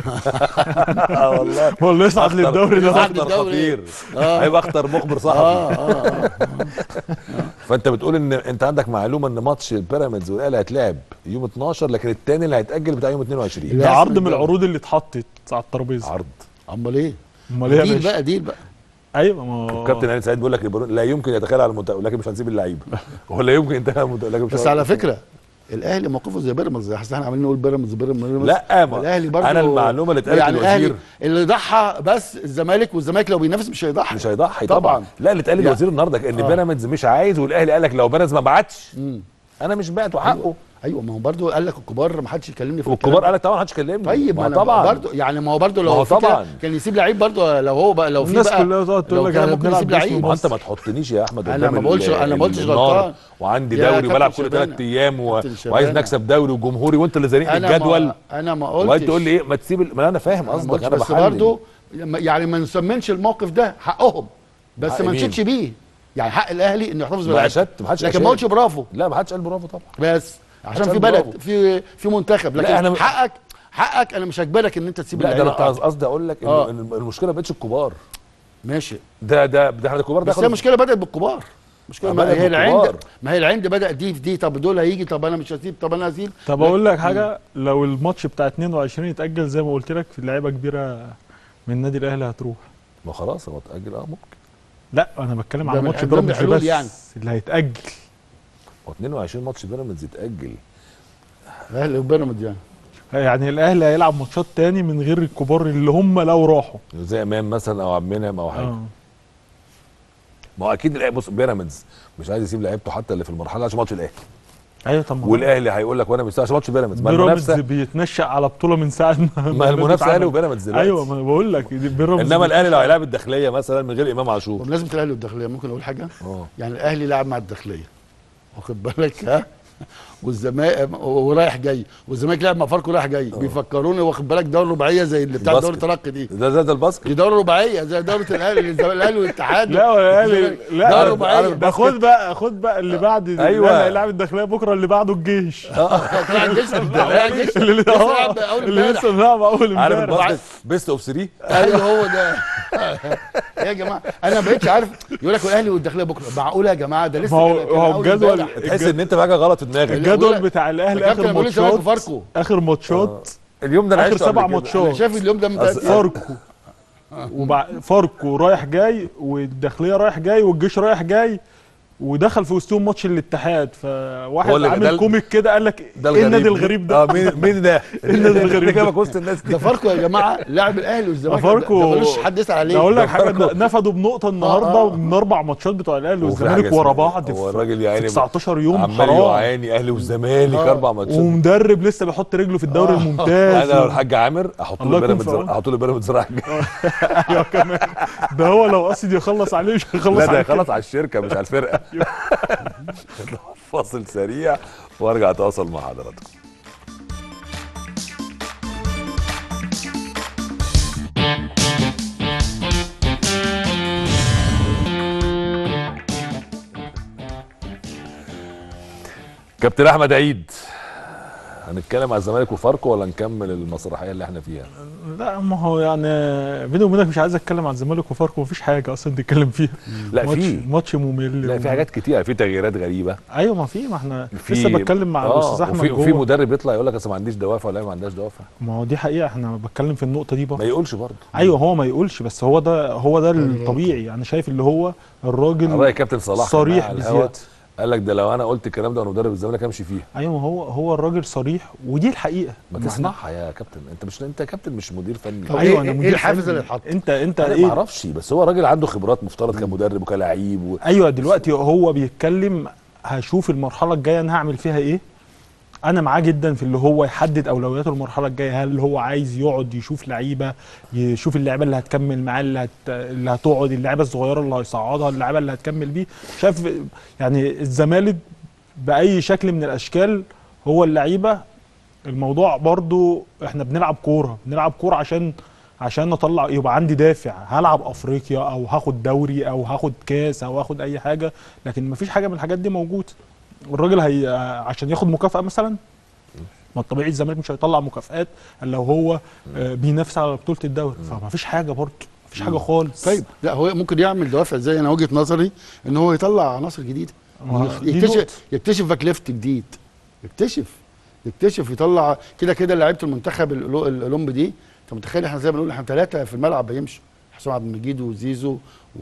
اه والله هو اللي يصعد للدوري ده يصعد اخطر للدوري. خطير آه. هيبقى اخطر مخبر صحفي اه اه فانت بتقول ان انت عندك معلومه ان ماتش البيراميدز والاهلي هيتلعب يوم 12 لكن الثاني اللي هيتاجل بتاع يوم 22 ده لا، عرض اسم من الدوري. العروض اللي اتحطت على الترابيزه عرض امال ايه امال ايه يا ديل باشا بقى ديل بقى ايوه ما هو كابتن علي سعيد بيقول لك البرون- لا يمكن يتخيل على المنتخب لكن مش هنسيب اللعيبه ولا يمكن ينتهي المنتخب لكن مش بس هنسيب على المنتخب. فكره الاهلي موقفه زي بيراميدز احنا احنا عمالين نقول بيراميدز بيراميدز لا ما الاهلي برضه انا المعلومه اللي اتقالت يعني الاهلي للوزير اللي ضحى بس الزمالك والزمالك لو بينافس مش هيضحي مش هيضحي طبعاً. طبعا, لا اللي اتقال يعني- للوزير النهارده ان آه. بيراميدز مش عايز والاهلي قال لك لو بيراميدز ما بعتش مم. انا مش بعته حقه ايوه ما هو برضه قال لك الكبار ما حدش يكلمني في والكبار الكلام قال لك طبعا ما حدش كلمني طيب ما ما انا طبعا برضه يعني ما هو برضه لو ما هو في كده طبعا. كان يسيب لعيب برضه لو هو بقى لو في الناس بقى كلها تقعد تقول لو لك كده احنا ممكن بنلعب يسيب باسم لعيب ما انت مصر. ما تحطنيش يا احمد أنا قدام ما بقولش- ال- أنا ما قلتش النار غلطان. وعندي يا دوري وبلعب كابتن كل ثلاث شبانة. ايام و... كابتن وعايز شبانة. نكسب دوري وجمهوري وانت اللي زانقني انا الجدول ما انا ما قلتش وانت تقول لي ايه ما تسيب ال- ما انا فاهم أنا ما قصدك قلتش انا بس بحلل برضه يعني ما نسمنش الموقف ده حقهم بس حق ما مين؟ نشدش بيه يعني حق الاهلي انه يحتفظ ما بالعدل. أشدت، ما حدش لكن أشد. ما قلتش برافو لا ما حدش قال برافو طبعا بس عشان عشان في برافو. بلد في في منتخب لكن لا، أنا- حقك حقك انا مش هجبرك ان انت تسيب لا ده اللعيبه انا بتاعتك قصدي اقول لك آه. ان إن المشكله ما بقتش الكبار ماشي ده ده ده احنا الكبار ده بس هي خلاص. المشكله بدات بالكبار مشكله آه، ما بدأت هي العند بالكبار. ما هي العند بدا دي في دي طب دول هيجي طب انا مش هسيب طب انا هسيب طب اقول لك حاجه لو الماتش بتاع 22 يتاجل زي ما قلت لك في لعيبه كبيره من النادي الاهلي هتروح ما خلاص هو اتاجل اه ممكن لا انا بتكلم ده على من ماتش ضمن بيراميدز الحلول بس يعني. اللي هيتاجل هو 22 ماتش بيراميدز يتاجل الاهلي وبيراميدز يعني يعني الاهلي هيلعب ماتشات تاني من غير الكبار اللي هم لو راحوا زي امام مثلا او عبد المنعم او حاجه اه ما هو اكيد الأهلي- بص بيراميدز مش عايز يسيب لعيبته حتى اللي في المرحله عشان ماتش الاهلي ايوه طب ما هو والاهلي هيقول لك وانا مش عشان ماتش بيراميدز ما بيراميدز المنافسه بيتنشأ على بطوله من ساعه ما ما المنافسه اتعمل. اهلي وبيراميدز دلوقتي ايوه ما أنا بقول لك دي بيراميدز انما الاهلي لو هيلاعب الداخليه مثلا من غير امام عاشور وبمناسبه الاهلي والداخليه ممكن اقول حاجه اه يعني الاهلي لعب مع الداخليه واخد بالك ها والزمالك ورايح جاي والزمالك لعب مع فاركو رايح جاي بيفكروني واخد بالك دوري رباعيه زي اللي بتاع الباسكت. دوري الترقي دي ده ده ده الباسكت دي دوره رباعيه زي دوره الاهلي الزمالك- الاهلي والاتحاد لا ولا الاهلي دوره لا رباعيه ده خد بقى خد بقى اللي بعد أيوة. الاهلي هيلاعب الداخليه بكره اللي بعده الجيش طلع الجيش طلع الجيش اللي لسه لعب اول اللي امبارح لسه بنلعب اول عارف امبارح الباسكت بيست اوف 3 ايوه هو ده يا جماعه انا ما بقتش عارف يقول لك الاهلي والداخليه بكره معقوله يا جماعه ده لسه ما هو- كان- كان هو أول الجدول- امبارح. تحس ان انت في حاجه غلط في دماغك الجدول بتاع الاهلي الكابتن اخر بيقول لي الزمالك ماتشات وفاركو. اخر ماتشات اليوم ده انا اخر عشته سبع قبل كده. ماتشات انا شايف اليوم ده من أصل- ثلاث فاركو وبع... فاركو رايح جاي والداخليه رايح جاي والجيش رايح جاي ودخل في وسطهم ماتش الاتحاد فواحد هو اللي- ده عامل ال- كوميك كده قال لك ده ايه النادي الغريب ده اه مين مين ده؟ النادي الغريب اللي ده؟ جابك وسط الناس دي ده فاركو يا جماعه لاعب الاهلي والزمالك فاركو ده ملوش حد يسال عليه ده اقول لك ده حاجه فاركو. نفدوا بنقطه النهارده آه. من اربع ماتشات بتوع الاهلي وفي والزمالك حاجة ورا اسمها- بعض هو في- الراجل في يعني 19 يوم عمال حرام يعاني اهلي والزمالك آه. اربع ماتشات ومدرب لسه بيحط رجله في الدوري الممتاز انا لو الحاج عامر احط الله له يكون بيراميدز في عونه. احط له بيراميدز رايح جاي. ايوه كمان ده هو لو قصد يخلص عليه مش هيخلص لا ده عليه خلص على الشركه مش على الفرقه فاصل سريع وارجع اتواصل مع حضراتكم كابتن احمد عيد هنتكلم على الزمالك وفاركو ولا نكمل المسرحيه اللي احنا فيها لا ما هو يعني بيني وبينك مش عايز اتكلم عن الزمالك وفاركو مفيش حاجه اصلا نتكلم فيها لا ماتش في ماتش ممل لا في حاجات كتير في تغييرات غريبه ايوه ما في ما احنا في لسه بتكلم مع آه، الاستاذ احمد وفي, وفي جوه مدرب يطلع يقول لك اصل ما عنديش دوافع ولا ما عندهاش دوافع ما هو دي حقيقه احنا بتكلم في النقطه دي برضه ما يقولش برضه ايوه هو ما يقولش بس هو ده هو ده الطبيعي انا شايف اللي هو الراجل راي كابتن صلاح صريح على الهوا بزياده قال لك ده لو انا قلت الكلام ده وانا مدرب الزمالك امشي فيها ايوه ما هو هو الراجل صريح ودي الحقيقه ما ما إحنا- تسمعها يا كابتن انت مش انت كابتن مش مدير فني طب ايوه إيه- انا إيه مدير الحافز فني. اللي اتحط؟ انت انت انا ما ايه اعرفش بس هو راجل عنده خبرات مفترض كمدرب وكلاعب و... ايوه دلوقتي هو بيتكلم هشوف المرحله الجايه انا هعمل فيها ايه انا معاه جدا في اللي هو يحدد اولوياته المرحله الجايه هل هو عايز يقعد يشوف لعيبه يشوف اللعيبه اللي هتكمل معاه اللي, هت... اللي هتقعد اللعيبه الصغيره اللي هيصعدها اللعيبه اللي هتكمل بيه شاف يعني الزمالك باي شكل من الاشكال هو اللعيبه الموضوع برضو احنا بنلعب كوره بنلعب كوره عشان عشان نطلع يبقى عندي دافع هلعب افريقيا او هاخد دوري او هاخد كاس او هاخد اي حاجه لكن مفيش حاجه من الحاجات دي موجوده الراجل هي عشان ياخد مكافاه مثلا ما الطبيعي الزمالك مش هيطلع مكافآت الا لو هو آه، بينافس على بطوله الدوري فمفيش حاجه برضه مفيش حاجه خالص طيب لا هو ممكن يعمل دوافع زي انا وجهه نظري ان هو يطلع عناصر جديده ما دي يكتشف نقطة. يكتشف باك ليفت جديد يكتشف يكتشف يطلع كده كده لعيبه المنتخب الأولو- الاولمبي دي انت متخيل احنا زي ما بنقول احنا ثلاثه في الملعب بيمشوا حسام عبد المجيد وزيزو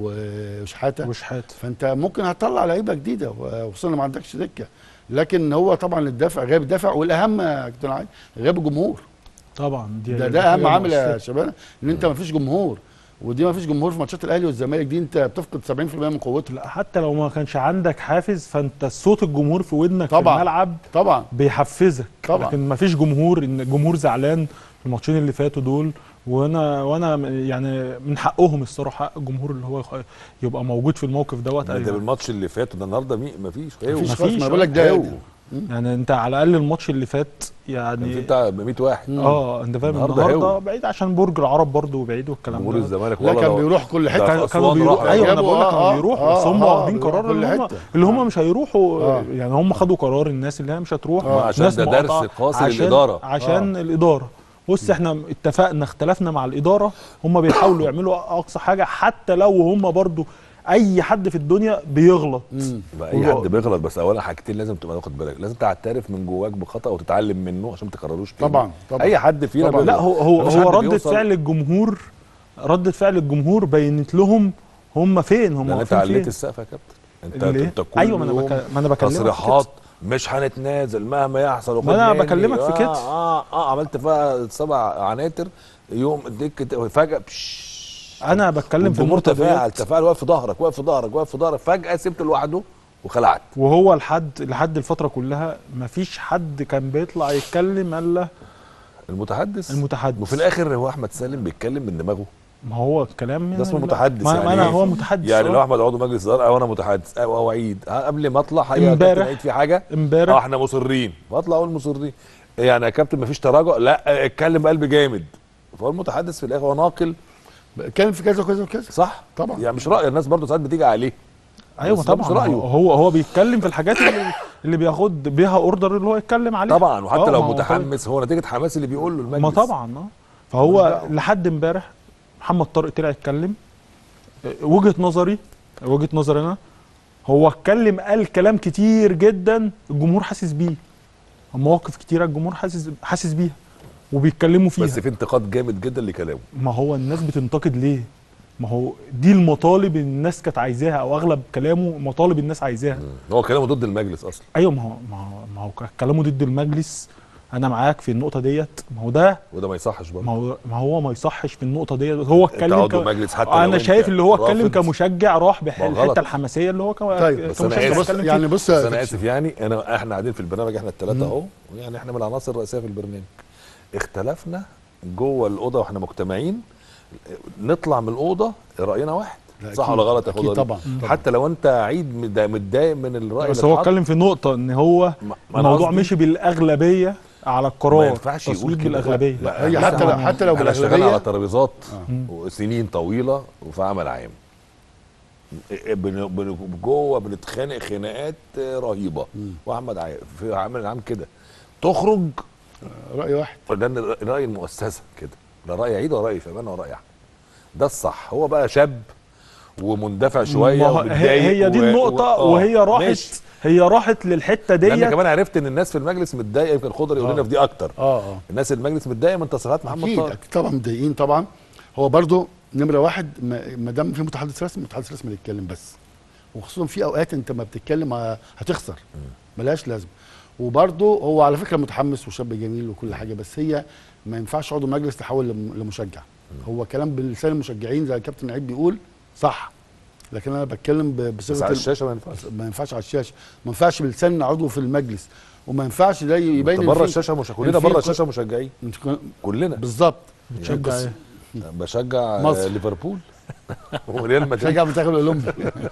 وشحاته وشحات فانت ممكن هتطلع لعيبه جديده وخصوصا ما عندكش دكه لكن هو طبعا الدافع غياب الدافع والاهم يا كابتن علي غياب الجمهور طبعا دي ده دي ده اهم حاجة عامل يا مؤثرة. شباب ان انت ما فيش جمهور ودي ما فيش جمهور في ماتشات الاهلي والزمالك دي انت بتفقد 70% من قوته لا حتى لو ما كانش عندك حافز فانت صوت الجمهور في ودنك طبعاً. في الملعب طبعا بيحفزك طبعاً. لكن ما فيش جمهور ان الجمهور زعلان في الماتشين اللي فاتوا دول وانا وانا يعني من حقهم الصراحه حق الجمهور اللي هو يخ- يبقى موجود في الموقف دوت ده أيوة. بالماتش اللي فات وده النهارده مي مفيش مفيش هو خالص مفيش، ما بقول لك ده هو. يعني انت على الاقل الماتش اللي فات كان في يعني بتاع 100 واحد اه انت فاهم النهاردة النهارده هو. بعيد عشان برج العرب برضه بعيد والكلام جمهور ده الزمالك لا والله كان لو- بيروح كل ده حته في كان- كانوا أسوان بيروحوا راح ايوه انا جابوا- بقول لك آه، كانوا آه، بيروحوا آه، بس هم آه، واخدين بيروحوا قرار كل اللي هم حتة. اللي هم مش هيروحوا آه. يعني هم خدوا قرار الناس اللي هي مش هتروح آه، عشان ناس ده درس مقاطعة قاسي عشان للإدارة. عشان الاداره بص احنا اتفقنا اختلفنا مع الاداره هم بيحاولوا يعملوا اقصى حاجه حتى لو هم برضو اي حد في الدنيا بيغلط مم. بقى اي هو- حد بيغلط بس اولا حاجتين لازم تبقى واخد بالك لازم تعترف من جواك بخطا وتتعلم منه عشان ما تكرروش تاني طبعا طبعا اي حد فينا طبعاً. بيغلط. لا هو هو مفيش هو حد ردة بيوصل- فعل الجمهور ردة فعل الجمهور بينت لهم هم فين هم لان انت واقفين عليت فين السقف يا كابتن انت ليه؟ انت كل ايوه ما انا يوم بك... ما انا بكلمك في كده. تصريحات مش هنتنازل مهما يحصل وخد ما أنا مني. بكلمك في كده. اه اه, آه عملت فيها سبع عناتر يوم اديك فجاه بش انا بتكلم في الجمهور النقطه تفاعل ديت تفاعل واقف في ظهرك واقف في ظهرك واقف في ظهرك فجاه سبته لوحده وخلعت وهو لحد لحد الفتره كلها مفيش حد كان بيطلع يتكلم الا المتحدث المتحدث وفي الاخر هو احمد سالم بيتكلم من دماغه ما هو الكلام من ده اسمه ال- متحدث ما, يعني ما انا إيه؟ هو متحدث يعني آه. لو احمد عضو مجلس اداره او انا متحدث او او عيد ها، قبل ما اطلع حقيقه امبارح- كابتن عيد في حاجه اه امبارح احنا مصرين فاطلع اقول مصرين يعني يا كابتن مفيش تراجع لا اتكلم بقلب جامد فهو المتحدث في الاخر هو ناقل اتكلم في كذا وكذا وكذا صح طبعا. يعني مش راي الناس برضو ساعات بتيجي عليه ايوه بس ده طبعا مش رأيه. هو هو بيتكلم في الحاجات اللي, اللي بياخد بيها اوردر اللي هو يتكلم عليها طبعا وحتى آه، لو ما هو متحمس هو نتيجه حماس اللي بيقول له المجلس ما طبعا اه ملوش فهو دعوة. لحد امبارح محمد طارق طلع يتكلم آه، وجهه نظري وجهه نظري انا هو اتكلم قال كلام كتير جدا الجمهور حاسس بيه مواقف كتيره الجمهور حاسس حاسس بيها وبيتكلموا فيها بس في انتقاد جامد جدا لكلامه ما هو الناس بتنتقد ليه ما هو دي المطالب الناس كانت عايزاها او اغلب كلامه مطالب الناس عايزاها هو كلامه ضد المجلس اصلا ايوه ما هو ما هو, ما هو كلامه ضد المجلس انا معاك في النقطه ديت ما هو ده وده ما يصحش برضه ما هو ما هو ما يصحش في النقطه ديت هو انت اتكلم عضو ك... مجلس حتى لو انا انت شايف اللي هو اتكلم رافض. كمشجع راح ما هو غلط. بالحته الحماسيه اللي هو ك... طيب، بس أنا كمشجع آسف. بص اتكلم يعني فيها. بص بس انا اسف يعني انا احنا قاعدين في البرنامج احنا الثلاثه اهو يعني احنا من العناصر الرئيسيه في البرنامج اختلفنا جوه الاوضه واحنا مجتمعين نطلع من الاوضه راينا واحد لا، صح أكيد. ولا غلط يا أكيد خضري؟ طبعا، طبعا. حتى لو انت عيد متضايق- متضايق من الراي بس اللي هو اتحط، اتكلم في نقطه ان هو ما- ما أنا الموضوع قصدي مشي بالاغلبيه على ما القرار ينفعش يقول تصويت كده. بالاغلبيه لا، هي لا، حتى لو هو- حتى لو احنا اشتغلنا على بالاغلبيه ترابيزات مم. وسنين طويله وفي عمل عام بن- بن- جوه بنتخانق خناقات رهيبه مم. واحمد عا- في عمل عام كده تخرج راي واحد لان راي المؤسسه كده لا راي عيد ولا راي شباب ولا راي احمد ده الصح هو بقى شاب ومندفع شويه ما هو- ومتضايق هي, هي دي و- النقطة و- آه، وهي راحت ماشي. هي راحت للحتة لان ديت كمان عرفت ان الناس في المجلس متضايقه يمكن خضر يقول لنا في دي اكتر اه اه الناس المجلس متضايقه من تصريحات محمد اكيد طارق أكيد طبعا متضايقين طبعا هو برضو نمره واحد ما ما دام في متحدث رسمي المتحدث الرسمي اللي يتكلم بس وخصوصا في اوقات انت ما بتتكلم ه- هتخسر ملهاش لازمه وبرضو هو على فكره متحمس وشاب جميل وكل حاجه بس هي ما ينفعش عضو مجلس تحول لم- لمشجع هو كلام بلسان المشجعين زي الكابتن عيد بيقول صح لكن انا بتكلم ب- بس بصيغه على ال- الشاشه ما ينفعش ما ينفعش على الشاشه ما ينفعش بلسان عضو في المجلس وما ينفعش ده يبين انت إن بره في- الشاشه مش إن كلنا في بره كل- الشاشه مشجعين كلنا بالظبط بتشجع بس- ايه؟ بشجع مصر. آه، ليفربول وريال مدريد شجع منتخب الاولمبي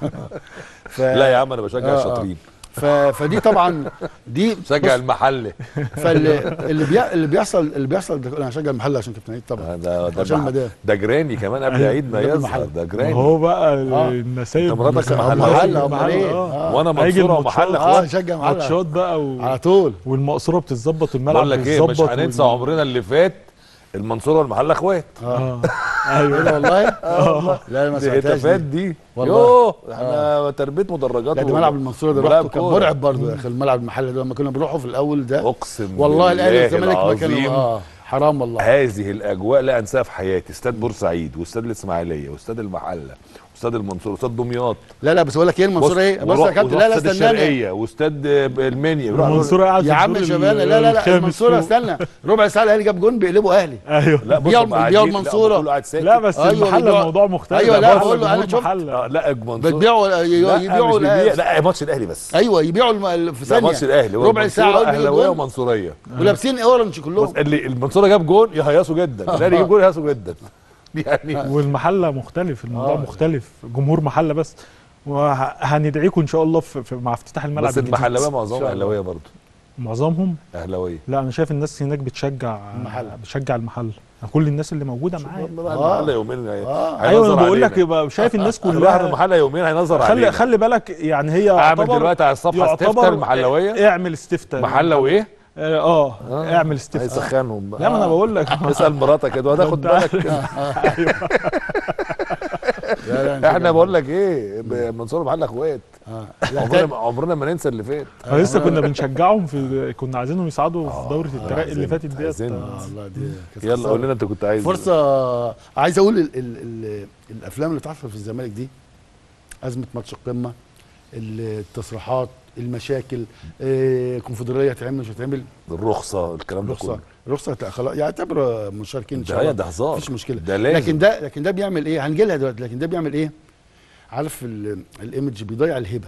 ف... لا يا عم انا بشجع آه، آه. الشاطرين ف... فدي طبعا دي بشجع بص، المحل فاللي اللي, بي... اللي بيحصل اللي بيحصل ده انا هشجع المحل عشان كابتن عيد طبعا آه، ده ده عشان المح- المدام. ده جيراني كمان قبل عيد ما ده يظهر المحل. ده ما جيراني هو بقى آه. النسايب أنت مراتك مسا- محل. محل محل امال ايه اه آه. وانا هيجي منصوره الماتشات. ومحل اه اخوات شجع محل ماتشات بقى و... على طول والمقصوره بتتظبط والملعب بقول لك ايه مش بيتظبط هننسى وال- عمرنا اللي فات المنصوره والمحل اخوات اه ايه ايوه ده والله اه لا ما دي سمعتهاش هتافات دي دي والله. يوه احنا تربيه مدرجات لا ده و- ملعب المنصوره ده وملاعب رحته كان كورة. مرعب برضه يا اخي الملعب المحل ده لما كنا بنروحه في الاول ده اقسم والله الاهلي بالله والزمالك ما كانوا العظيم اه حرام والله هذه الاجواء لا انساها في حياتي استاد بورسعيد واستاد الاسماعيليه واستاد المحله واستاد المنصوره واستاد دمياط لا لا بس بقول لك ايه المنصوره ايه بص يا وروح- كابتن وروح لا لا استاد استناني الشرقيه واستاد المنيا يروح- المنصوره قاعد في يا عم الدور شباب ال- لا لا لا الخامس المنصوره فوق. استنى ربع ساعه الاهلي جاب جون بيقلبوا اهلي ايوه لا بص بيبيعوا- هم قاعدين- بيبيعوا لا، هم المنصورة. كله قاعد ساكت لا بس أيوة، المحل بيبيعوا- الموضوع مختلف أيوة، لا، محل بقول له أنا جمهور شفت- محل. آه، لا المنصوره بتبيعوا لا، يبيعوا مش بيبيع- الأهلي. لا ماتش الاهلي بس ايوه يبيعوا الم- في لا ثانيه ماتش الاهلي هو ربع المنصورة ساعه أول اهلاويه بيجيب جون ومنصوريه ولابسين اورنج كلهم اللي المنصوره جاب جون يهيصوا جدا الاهلي يجيب جون يهيصوا جدا يعني والمحله مختلف الموضوع آه. مختلف جمهور محله بس وهندعيكم ان شاء الله في في مع افتتاح الملعب بس الجديد. المحلويه إن معظمها شاء الله. اهلاويه برضه معظمهم اهلاويه لا انا شايف الناس هناك بتشجع المحل. بتشجع المحل كل الناس اللي موجوده معايا المحل يومين آه. ايوه انا بقول لك يبقى شايف الناس كلها كلها المحل يومين هينظر خلي علينا خلي بالك يعني هي اعمل يعتبر- دلوقتي على الصفحه استفتاء يعتبر المحلويه اعمل استفتاء محله وايه؟ اه, آه اعمل استفتاء هيسخنهم بقى لا ما انا بقول لك اسال مراتك كده وهتاخد أنت بالك لا، لا، أنت احنا كده. بقول لك ايه منصور محل اخوات آه. لا، عمرنا ما- عمرنا ما ننسى اللي فات احنا لسه كنا بنشجعهم في كنا عايزينهم يصعدوا في دوره الترقي اللي عايزين- فاتت ديت عايزين. آه، والله دي كانت يلا خسارة. قول لنا انت كنت عايز فرصه عايز اقول ال ال ال الافلام اللي بتحصل في الزمالك دي ازمه ماتش القمه التصريحات المشاكل آه، كونفدراليه هتعمل مش هتعمل الرخصه الكلام ده رخصه كله رخصه خلاص يعتبر مشاركين ان شاء ده الله هي ده هزار مفيش مشكله ده لازم لكن ده لكن ده بيعمل ايه هنجي لها دلوقتي لكن ده بيعمل ايه عارف ال- الايمج بيضيع الهبه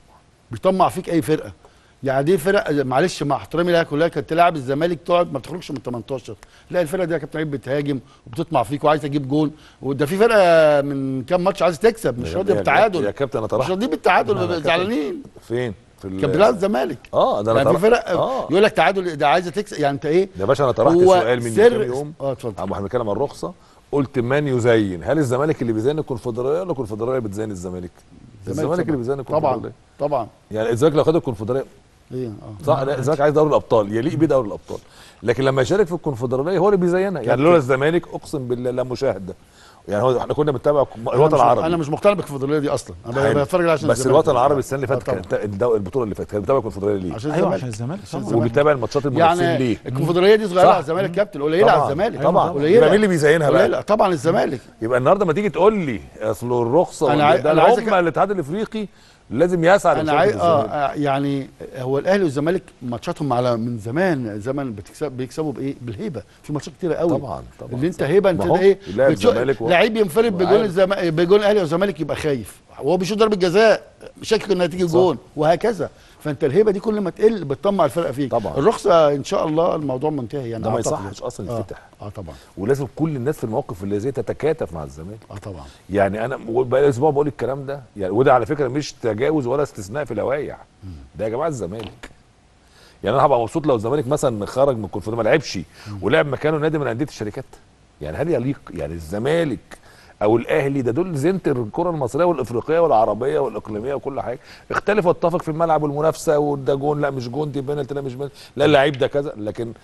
بيطمع فيك اي فرقه يعني دي فرق معلش مع احترامي لها كلها كانت تلعب الزمالك تقعد ما بتخرجش من 18 لا الفرقه دي يا كابتن عيب بتهاجم وبتطمع فيك وعايزه تجيب جون وده في فرقه من كام ماتش عايزه تكسب مش يا- راضيه يا- بالتعادل يا كابتن انا مش طرحت راضيين لا، بالتعادل لا، زعلانين فين في ال- كان بيلعب الزمالك اه ده انا يعني في طرحت فرق اه يقول لك تعادل ده عايزه تكسب يعني انت ايه يا باشا انا طرحت هو سؤال من سر- كام يوم اه اتفضل عم احنا بنتكلم عن الرخصه قلت من يزين هل الزمالك اللي بيزين الكونفدراليه ولا الكونفدراليه بتزين الزمالك الزمالك اللي بيزين طبعا الكونفدراليه طبعا يعني الزمالك لو خد الكونفدراليه ايه اه صح لا الزمالك عايز دوري الابطال يليق بيه دوري الابطال لكن لما يشارك في الكونفدراليه هو اللي بيزينها يعني لولا الزمالك اقسم بالله لا مشاهده يعني هو احنا كنا بنتابع أنا الوطن مش- العربي انا مش مقتنع بالكونفدراليه دي اصلا انا حلو. بتفرج عشان بس الزمالك. الوطن العربي السنه اللي آه، فاتت طبعا. كانت الدو- البطوله اللي فاتت كان بيتابع الكونفدراليه ليه عشان ايوه الزمالك عشان الزمالك عشان طبعا. الزمالك. وبيتابع الماتشات المنافسين يعني ليه الكونفدراليه دي صغيره صح. على الزمالك كابتن قليله على طبعاً. الزمالك طبعا قليله يبقى مين اللي بيزينها بقى قليله طبعا الزمالك يبقى النهارده ما تيجي تقول لي اصل الرخصه أنا ولا عاي- ده أنا عايز هم أك- الاتحاد الافريقي لازم يسعى انا لمشاركة عايز اه الزمالك. آه، يعني هو الاهلي والزمالك ماتشاتهم على من زمان زمان بتكسب بيكسبوا بايه بالهيبه في ماتشات كتيره قوي طبعا طبعا اللي انت هيبه انت ما هو ده ايه يلاعب بتشوف- الزمالك و- لعيب ينفرد بجون وعارف. الزمالك بجون الاهلي والزمالك يبقى خايف وهو بيشوط ضربه جزاء شاكك انها تيجي صح. جون وهكذا فانت الهيبه دي كل ما تقل بتطمع الفرقه فيك طبعا. الرخصه ان شاء الله الموضوع منتهي يعني ده ما أعتقد. يصحش اصلا آه. يتفتح اه طبعا ولازم كل الناس في المواقف اللي زي تتكاتف مع الزمالك اه طبعا يعني انا بقى اسبوع بقول الكلام ده يعني وده على فكره مش تجاوز ولا استثناء في لوائح ده يا جماعه الزمالك يعني انا هبقى مبسوط لو الزمالك مثلا خرج من الكونفدراليه ما لعبش ولعب مكانه نادي من انديه الشركات يعني هل يليق يعني الزمالك او الاهلي ده دول زينه الكره المصريه والافريقيه والعربيه والاقليميه وكل حاجه اختلف واتفق في الملعب والمنافسه وده جون لا مش جون دي بينالتي لا مش بينالتي لا اللعيب ده كذا لكن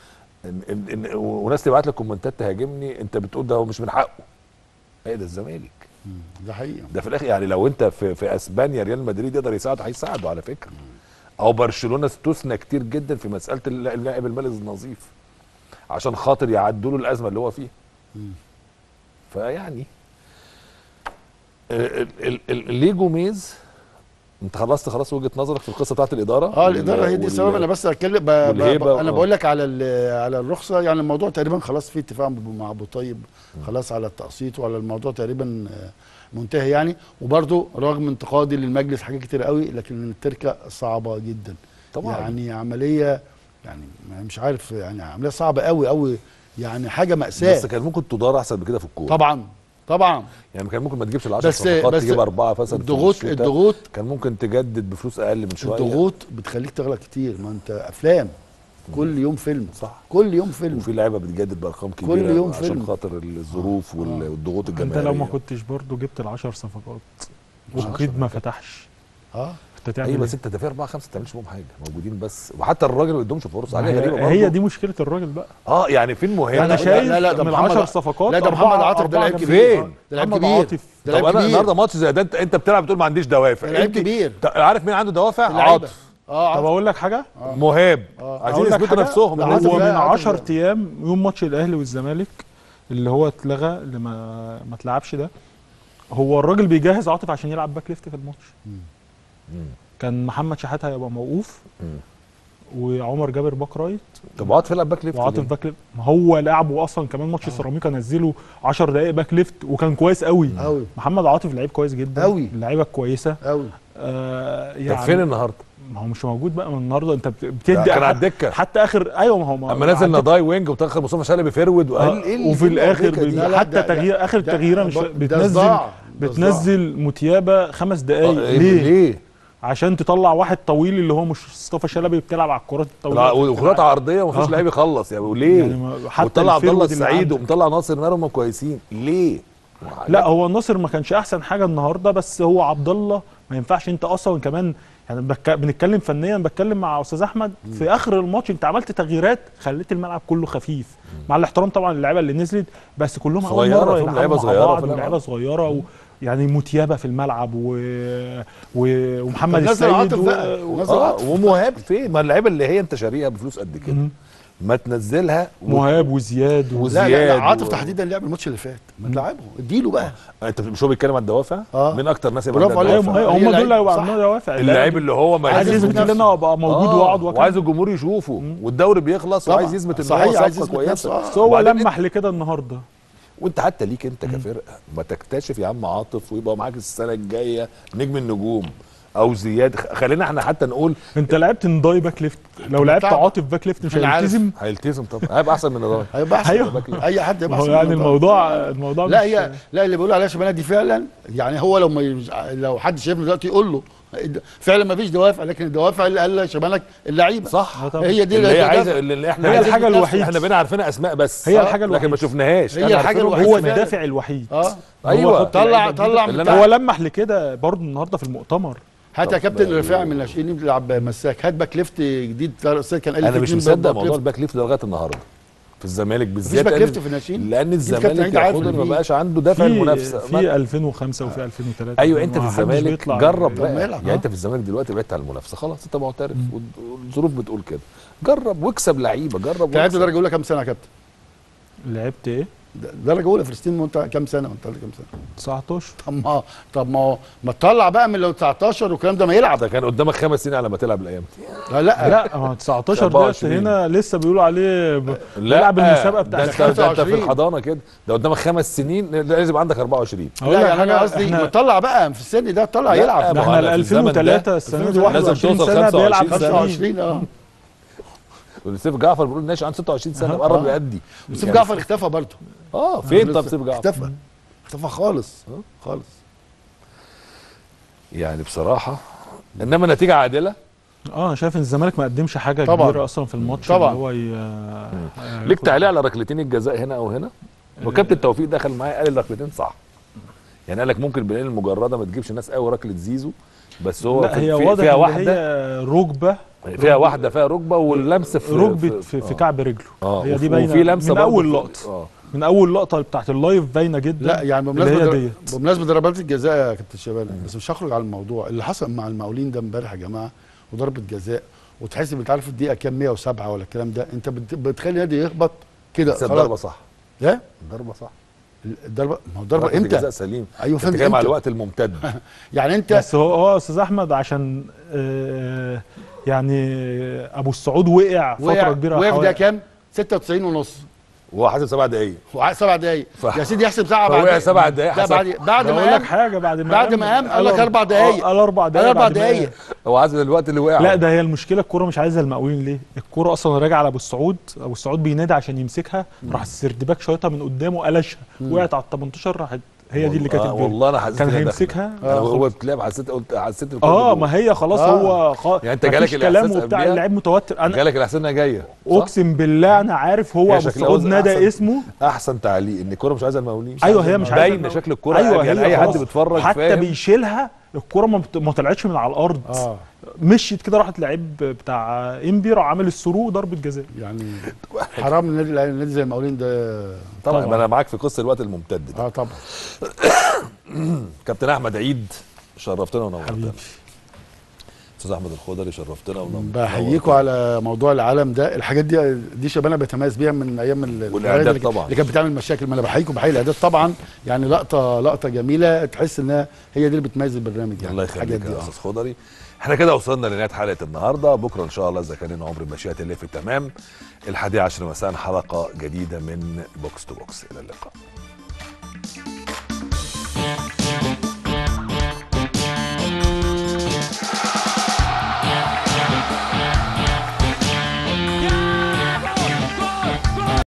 إن إن إن وناس تبعت لك كومنتات تهاجمني انت بتقول ده هو مش من حقه ايه ده الزمالك ده حقيقي ده في الاخر يعني لو انت في في اسبانيا ريال مدريد يقدر يساعده هيساعده على فكره او برشلونه استثنى كتير جدا في مساله الل- اللاعب المالي النظيف عشان خاطر يعدوا له الازمه اللي هو فيها فيعني ال- ال- ال- ليه جوميز انت خلصت خلاص وجهه نظرك في القصه بتاعت الاداره اه الاداره هي دي وال- السبب انا بس اتكلم ب... ب... ب... والهيبة، انا آه. بقول لك على ال- على الرخصه يعني الموضوع تقريبا خلاص في اتفاق مع ابو طيب خلاص على التقسيط وعلى الموضوع تقريبا آه، منتهي يعني وبرده رغم انتقادي للمجلس حاجات كتير قوي لكن التركه صعبه جدا طبعا يعني عمليه يعني مش عارف يعني عمليه صعبه قوي قوي يعني حاجه ماساه بس كان ممكن تدار احسن من كده في الكوره طبعا طبعا يعني كان ممكن ما تجيبش ال 10 بس- صفقات بس تجيب اربعه مثلا في الضغوط الشتاء. الضغوط كان ممكن تجدد بفلوس اقل من شويه الضغوط بتخليك تغلط كتير ما انت افلام كل يوم فيلم صح كل يوم فيلم وفي لعيبه بتجدد بارقام كبيره يوم عشان فيلم. خاطر الظروف وال- والضغوط انت الجماهيريه لو ما كنتش برضو جبت العشر صفقات واكيد ما فتحش اه انت تعمل ايوه ايه؟ بس انت ده في اربعه خمسه ما تعملش بيهم حاجه موجودين بس وحتى الراجل ما ادهمش فرصه ما حاجه غريبه هي, برضه. هي دي مشكله الراجل بقى اه يعني فين مهم انا لا، شايف لا، لا، ده من محمد العشر ع- صفقات لا، ده محمد أربعة- عاطف ده أربعة لعيب جامدين. كبير. ده لعيب محمد كبير. عاطف ده طب لعيب انا كبير. النهارده ماتش زي ده انت انت بتلعب بتقول ما عنديش دوافع ده لعيب انت- كبير. طب عارف مين عنده دوافع اللعيبة. عاطف اه طب عاطف. اقول لك حاجه مهاب آه. عايزين أقول لك يثبتوا حاجة؟ نفسهم ده الناس عاطف هو دي. ده- من عاطف 10 ده. ايام يوم ماتش الاهلي والزمالك اللي هو اتلغى اللي ما ما اتلعبش ده هو الراجل بيجهز عاطف عشان يلعب باك ليفت في الماتش مم. كان محمد شحات هيبقى موقوف مم. وعمر جابر باك رايت طب عاطف يلعب باك ليفت وعاطف ليه؟ باك ليفت ما هو لعبه اصلا كمان ماتش سيراميكا نزله 10 دقائق باك ليفت وكان كويس قوي قوي محمد عاطف لعيب كويس جدا أوي. اللعيبه كويسه قوي آه طب يعني فين النهارده؟ ما هو مش موجود بقى من النهارده انت بت- ده بتدي كان على حتى, الدكه حتى اخر ايوه ما هو ما اما نزل على الدكة. نضاي وينج وتاخر مصطفى شلبي فيرود آه، وقال ايه اللي وفي في الاخر الدكة دي؟ بي- لا، لا، حتى ده- تغيير اخر ده- تغييره مش ده بتنزل صداع. ده صداع. بتنزل متيابه خمس دقائق آه، ليه؟ ليه؟ عشان تطلع واحد طويل اللي هو مش مصطفى شلبي بتلعب على الكرات الطويله وكرات عرضيه ومفيش آه. لعيب يخلص يعني وليه؟ يعني ما- حتى وطلع عبد الله الفيرود اللي السعيد عندك. ومطلع ناصر مرمى كويسين ليه؟ لا هو الناصر ما كانش احسن حاجه النهارده بس هو عبد الله ما ينفعش انت اصلا كمان يعني بك... بنتكلم فنيا بتكلم مع استاذ احمد في اخر الماتش انت عملت تغييرات خليت الملعب كله خفيف مع الاحترام طبعا للعيبه اللي نزلت بس كلهم اول صغيرة، مره فيهم يلعبوا لعيبة مع صغيرة بعض في الملعب. ولعيبه صغيره و... يعني متيابه في الملعب و... و... ومحمد طب نزل السيد عاطف و... بقى. و... نزل اه عاطف. ومهاب فين؟ ما اللعيبه اللي هي انت شاريها بفلوس قد كده مم. ما تنزلها و... مهاب وزياد و... وز- لا لا, زياد لا عاطف و- تحديدا لعب الماتش اللي فات ما تلعبه اديله بقى انت مش هو بيتكلم عن الدوافع؟ آه. مين اكتر ناس يبقى برافو عندها عليك. دوافع؟ ايوه هي هم دول لعيب، اللي هيبقى صح. عندهم دوافع اللاعب اللي هو ما عايز عايز يثبت يثبت ان انا ابقى موجود آه، واقعد وأكمل. وعايز الجمهور يشوفه والدوري بيخلص طبعا. وعايز يثبت ان صحيح، هو عايز صفقه يثبت كويسه نفسه، آه. بس هو وبعدين لمح لكده النهارده وانت حتى ليك انت كفرقه ما تكتشف يا عم عاطف ويبقى معاك السنه الجايه نجم النجوم او زياد خ- خلينا احنا حتى نقول انت لعبت نداي باك ليفت لو لعبت بتلعب. عاطف باك ليفت مش أنا عارف. هيلتزم هيلتزم طبعا هيبقى احسن من نضال هيبقى احسن أيوه. اي حد ما يبقى هو احسن يعني من ده. الموضوع الموضوع لا مش هي لا اللي بيقولوا عليها شبانه دي فعلا يعني هو لو ما يج- لو حد شايفنا دلوقتي يقول له فعلا ما فيش دوافع لكن الدوافع اللي قال شبانك اللعيبه صح آه طبعا. هي دي اللي هي الدافع. عايزه اللي احنا هي عايزين الحاجة نتنفس. الوحيدة. احنا بقينا عارفينها اسماء بس هي آه، الحاجة لكن ما الوحيدة. شفناهاش هي احنا الحاجة عارفينهم الوحيدة هو باسماء. الدافع الوحيد اه ايوه حط طلع اللعيبة طلع اللي من أنا- هو لمح لكده برضه النهارده في المؤتمر هات يا طب كابتن ما- رفاعي من الناشئين يلعب مساك هات باك ليفت جديد الاستاذ كان قال لي انا في مش اتنين مصدق باك موضوع ليفت. الباك ليفت ده لغايه النهارده في الزمالك مفيش بالذات باك لأن- ليفت في الناشئين لان دي كابتن الزمالك عيد يا عارف خضر إن ما في- بقاش عنده دافع في المنافسه ما- في 2005 وفي 2003 ايوه انت في ما حدش الزمالك بيطلع جرب طب بقى ما يلعب، يعني آه. انت في الزمالك دلوقتي بعدت عن المنافسه خلاص انت معترف والظروف بتقول كده جرب واكسب لعيبه جرب انت لعبت واكسب. درجه اولى كام سنه يا كابتن؟ لعبت ايه؟ د- درجه اولى فلسطين وانت كام سنه وانت كام سنه؟ 19 طب ما طب ما هو ما تطلع بقى من لو 19 والكلام ده ما يلعب ده كان قدامك خمس سنين على ما تلعب الايام دي لا لا لا هو 19 ديت 24. هنا لسه بيقولوا عليه ب- لا بيلعب المسابقه ده بتاعت انت ده انت في 25. الحضانه كده ده قدامك خمس سنين ده لازم يبقى عندك 24 هقول لا لك يعني انا حاجة، قصدي احنا- ما تطلع بقى في السن ده طلع لا، يلعب ما ده هو احنا أنا في ال الزمن ده 2003 السنه دي لازم 21 توصل سنه بيلعب 25 سنين 25 اه سيف جعفر بيقول ناشئ عنده 26 سنه آه. قرب يأدي سيف يعني- جعفر اختفى برضه اه فين طب سيف جعفر اختفى اختفى خالص خالص يعني بصراحه انما نتيجه عادله اه انا شايف ان الزمالك ما قدمش حاجه طبعاً. كبيره اصلا في الماتش طبعاً. اللي هو ي... آه، ليك ياخد- تعليق على ركلتين الجزاء هنا او هنا وكابتن توفيق دخل معايا قال الركلتين صح يعني قال لك ممكن بالعين المجرده ما تجيبش ناس قوي ركله زيزو بس هو لا في- هي في- واضح فيها ان واحده هي ركبه فيها واحده فيها ركبه واللمس في ركبه في, في آه. كعب رجله اه هي وف- دي باينه وفي لمسه من برضه اول في- لقطه اه من اول لقطه بتاعت اللايف باينه جدا لا يعني اللي هي بمناسبه در... ديت بمناسبه ضربات الجزاء يا كابتن شباب بس مش هخرج على الموضوع اللي حصل مع المقاولين ده امبارح يا جماعه وضربه جزاء وتحسب انت عارف الدقيقه كام 107 ولا الكلام ده انت بت... بتخلي النادي يخبط كده بس الضربه صح ايه الضربه صح الضربه ما هو الضربه ركلة امتى جزاء سليم ايوه انت فهمت جاي مع امتى الوقت الممتد يعني انت بس هو هو يا استاذ احمد عشان آه يعني ابو السعود وقع فتره وقع كبيره وقف ده حوالي- كام 96 ونص وهو حاسب سبع دقايق وقعد سبع دقايق ف- يا سيدي يحسب ساعه فوقع بعد سبع دقايق لا حسب. بعد بعد بقول ما لك قام حاجه بعد ما بعد ما قام قال لك أربع آه، دقايق. قال اربع قال دقايق اربع بعد ما دقايق هو حاسب الوقت اللي وقع لا ده هي المشكله الكوره مش عايزه المقاولين ليه الكوره اصلا راجعه على ابو السعود ابو السعود بينادي عشان يمسكها راح السردباك شايطها من قدامه قلشها وقعت على ال 18 راحت هي دي اللي كانت آه، الجول. والله انا حسيت كان إنها هيمسكها داخلة. انا هو بتلعب حسيت قلت حسيت الكورة اه جول. ما هي خلاص آه. هو خ... يعني أنت جالك مفيش الإحساس كلام وبتاع قبلها؟ اللعيب متوتر انا جالك الاحساس انها جايه صح؟ اقسم بالله انا عارف هو هي ابو شكلها السعود أحسن. نادى اسمه احسن تعليق ان الكوره مش عايزه المقاولين ايوه هي مش عايزة باين المقاولين. شكل الكوره ايوه يعني هي اي حد خلاص. بيتفرج حتى فاهم بيشيلها الكوره ما, بت... ما طلعتش من على الارض اه مشيت كده راحت لعيب بتاع انبي راح عامل السرو ضربه جزاء يعني حرام النادي النادي زي المقاولين ده طبعا طبعاً. ما انا معاك في قصه الوقت الممتد ده اه طبعا كابتن احمد عيد شرفتنا ونورتنا حبيبي استاذ احمد الخضري شرفتنا ونورتنا بحييكوا على موضوع العالم ده الحاجات دي دي شبانه بيتميز بيها من ايام ال- والإعداد اللي- طبعاً. اللي كانت بتعمل مشاكل ما انا بحييكوا بحيي الاعداد طبعا يعني لقطه لقطه جميله تحس انها هي دي اللي بتميز البرنامج يعني الله الحاجات يخليك دي يا آه. استاذ خضري احنا كده وصلنا لنهايه حلقه النهارده بكره ان شاء الله اذا كان لنا عمر مشيئه الله في التمام الحادية عشر مساء حلقه جديده من بوكس تو بوكس الى اللقاء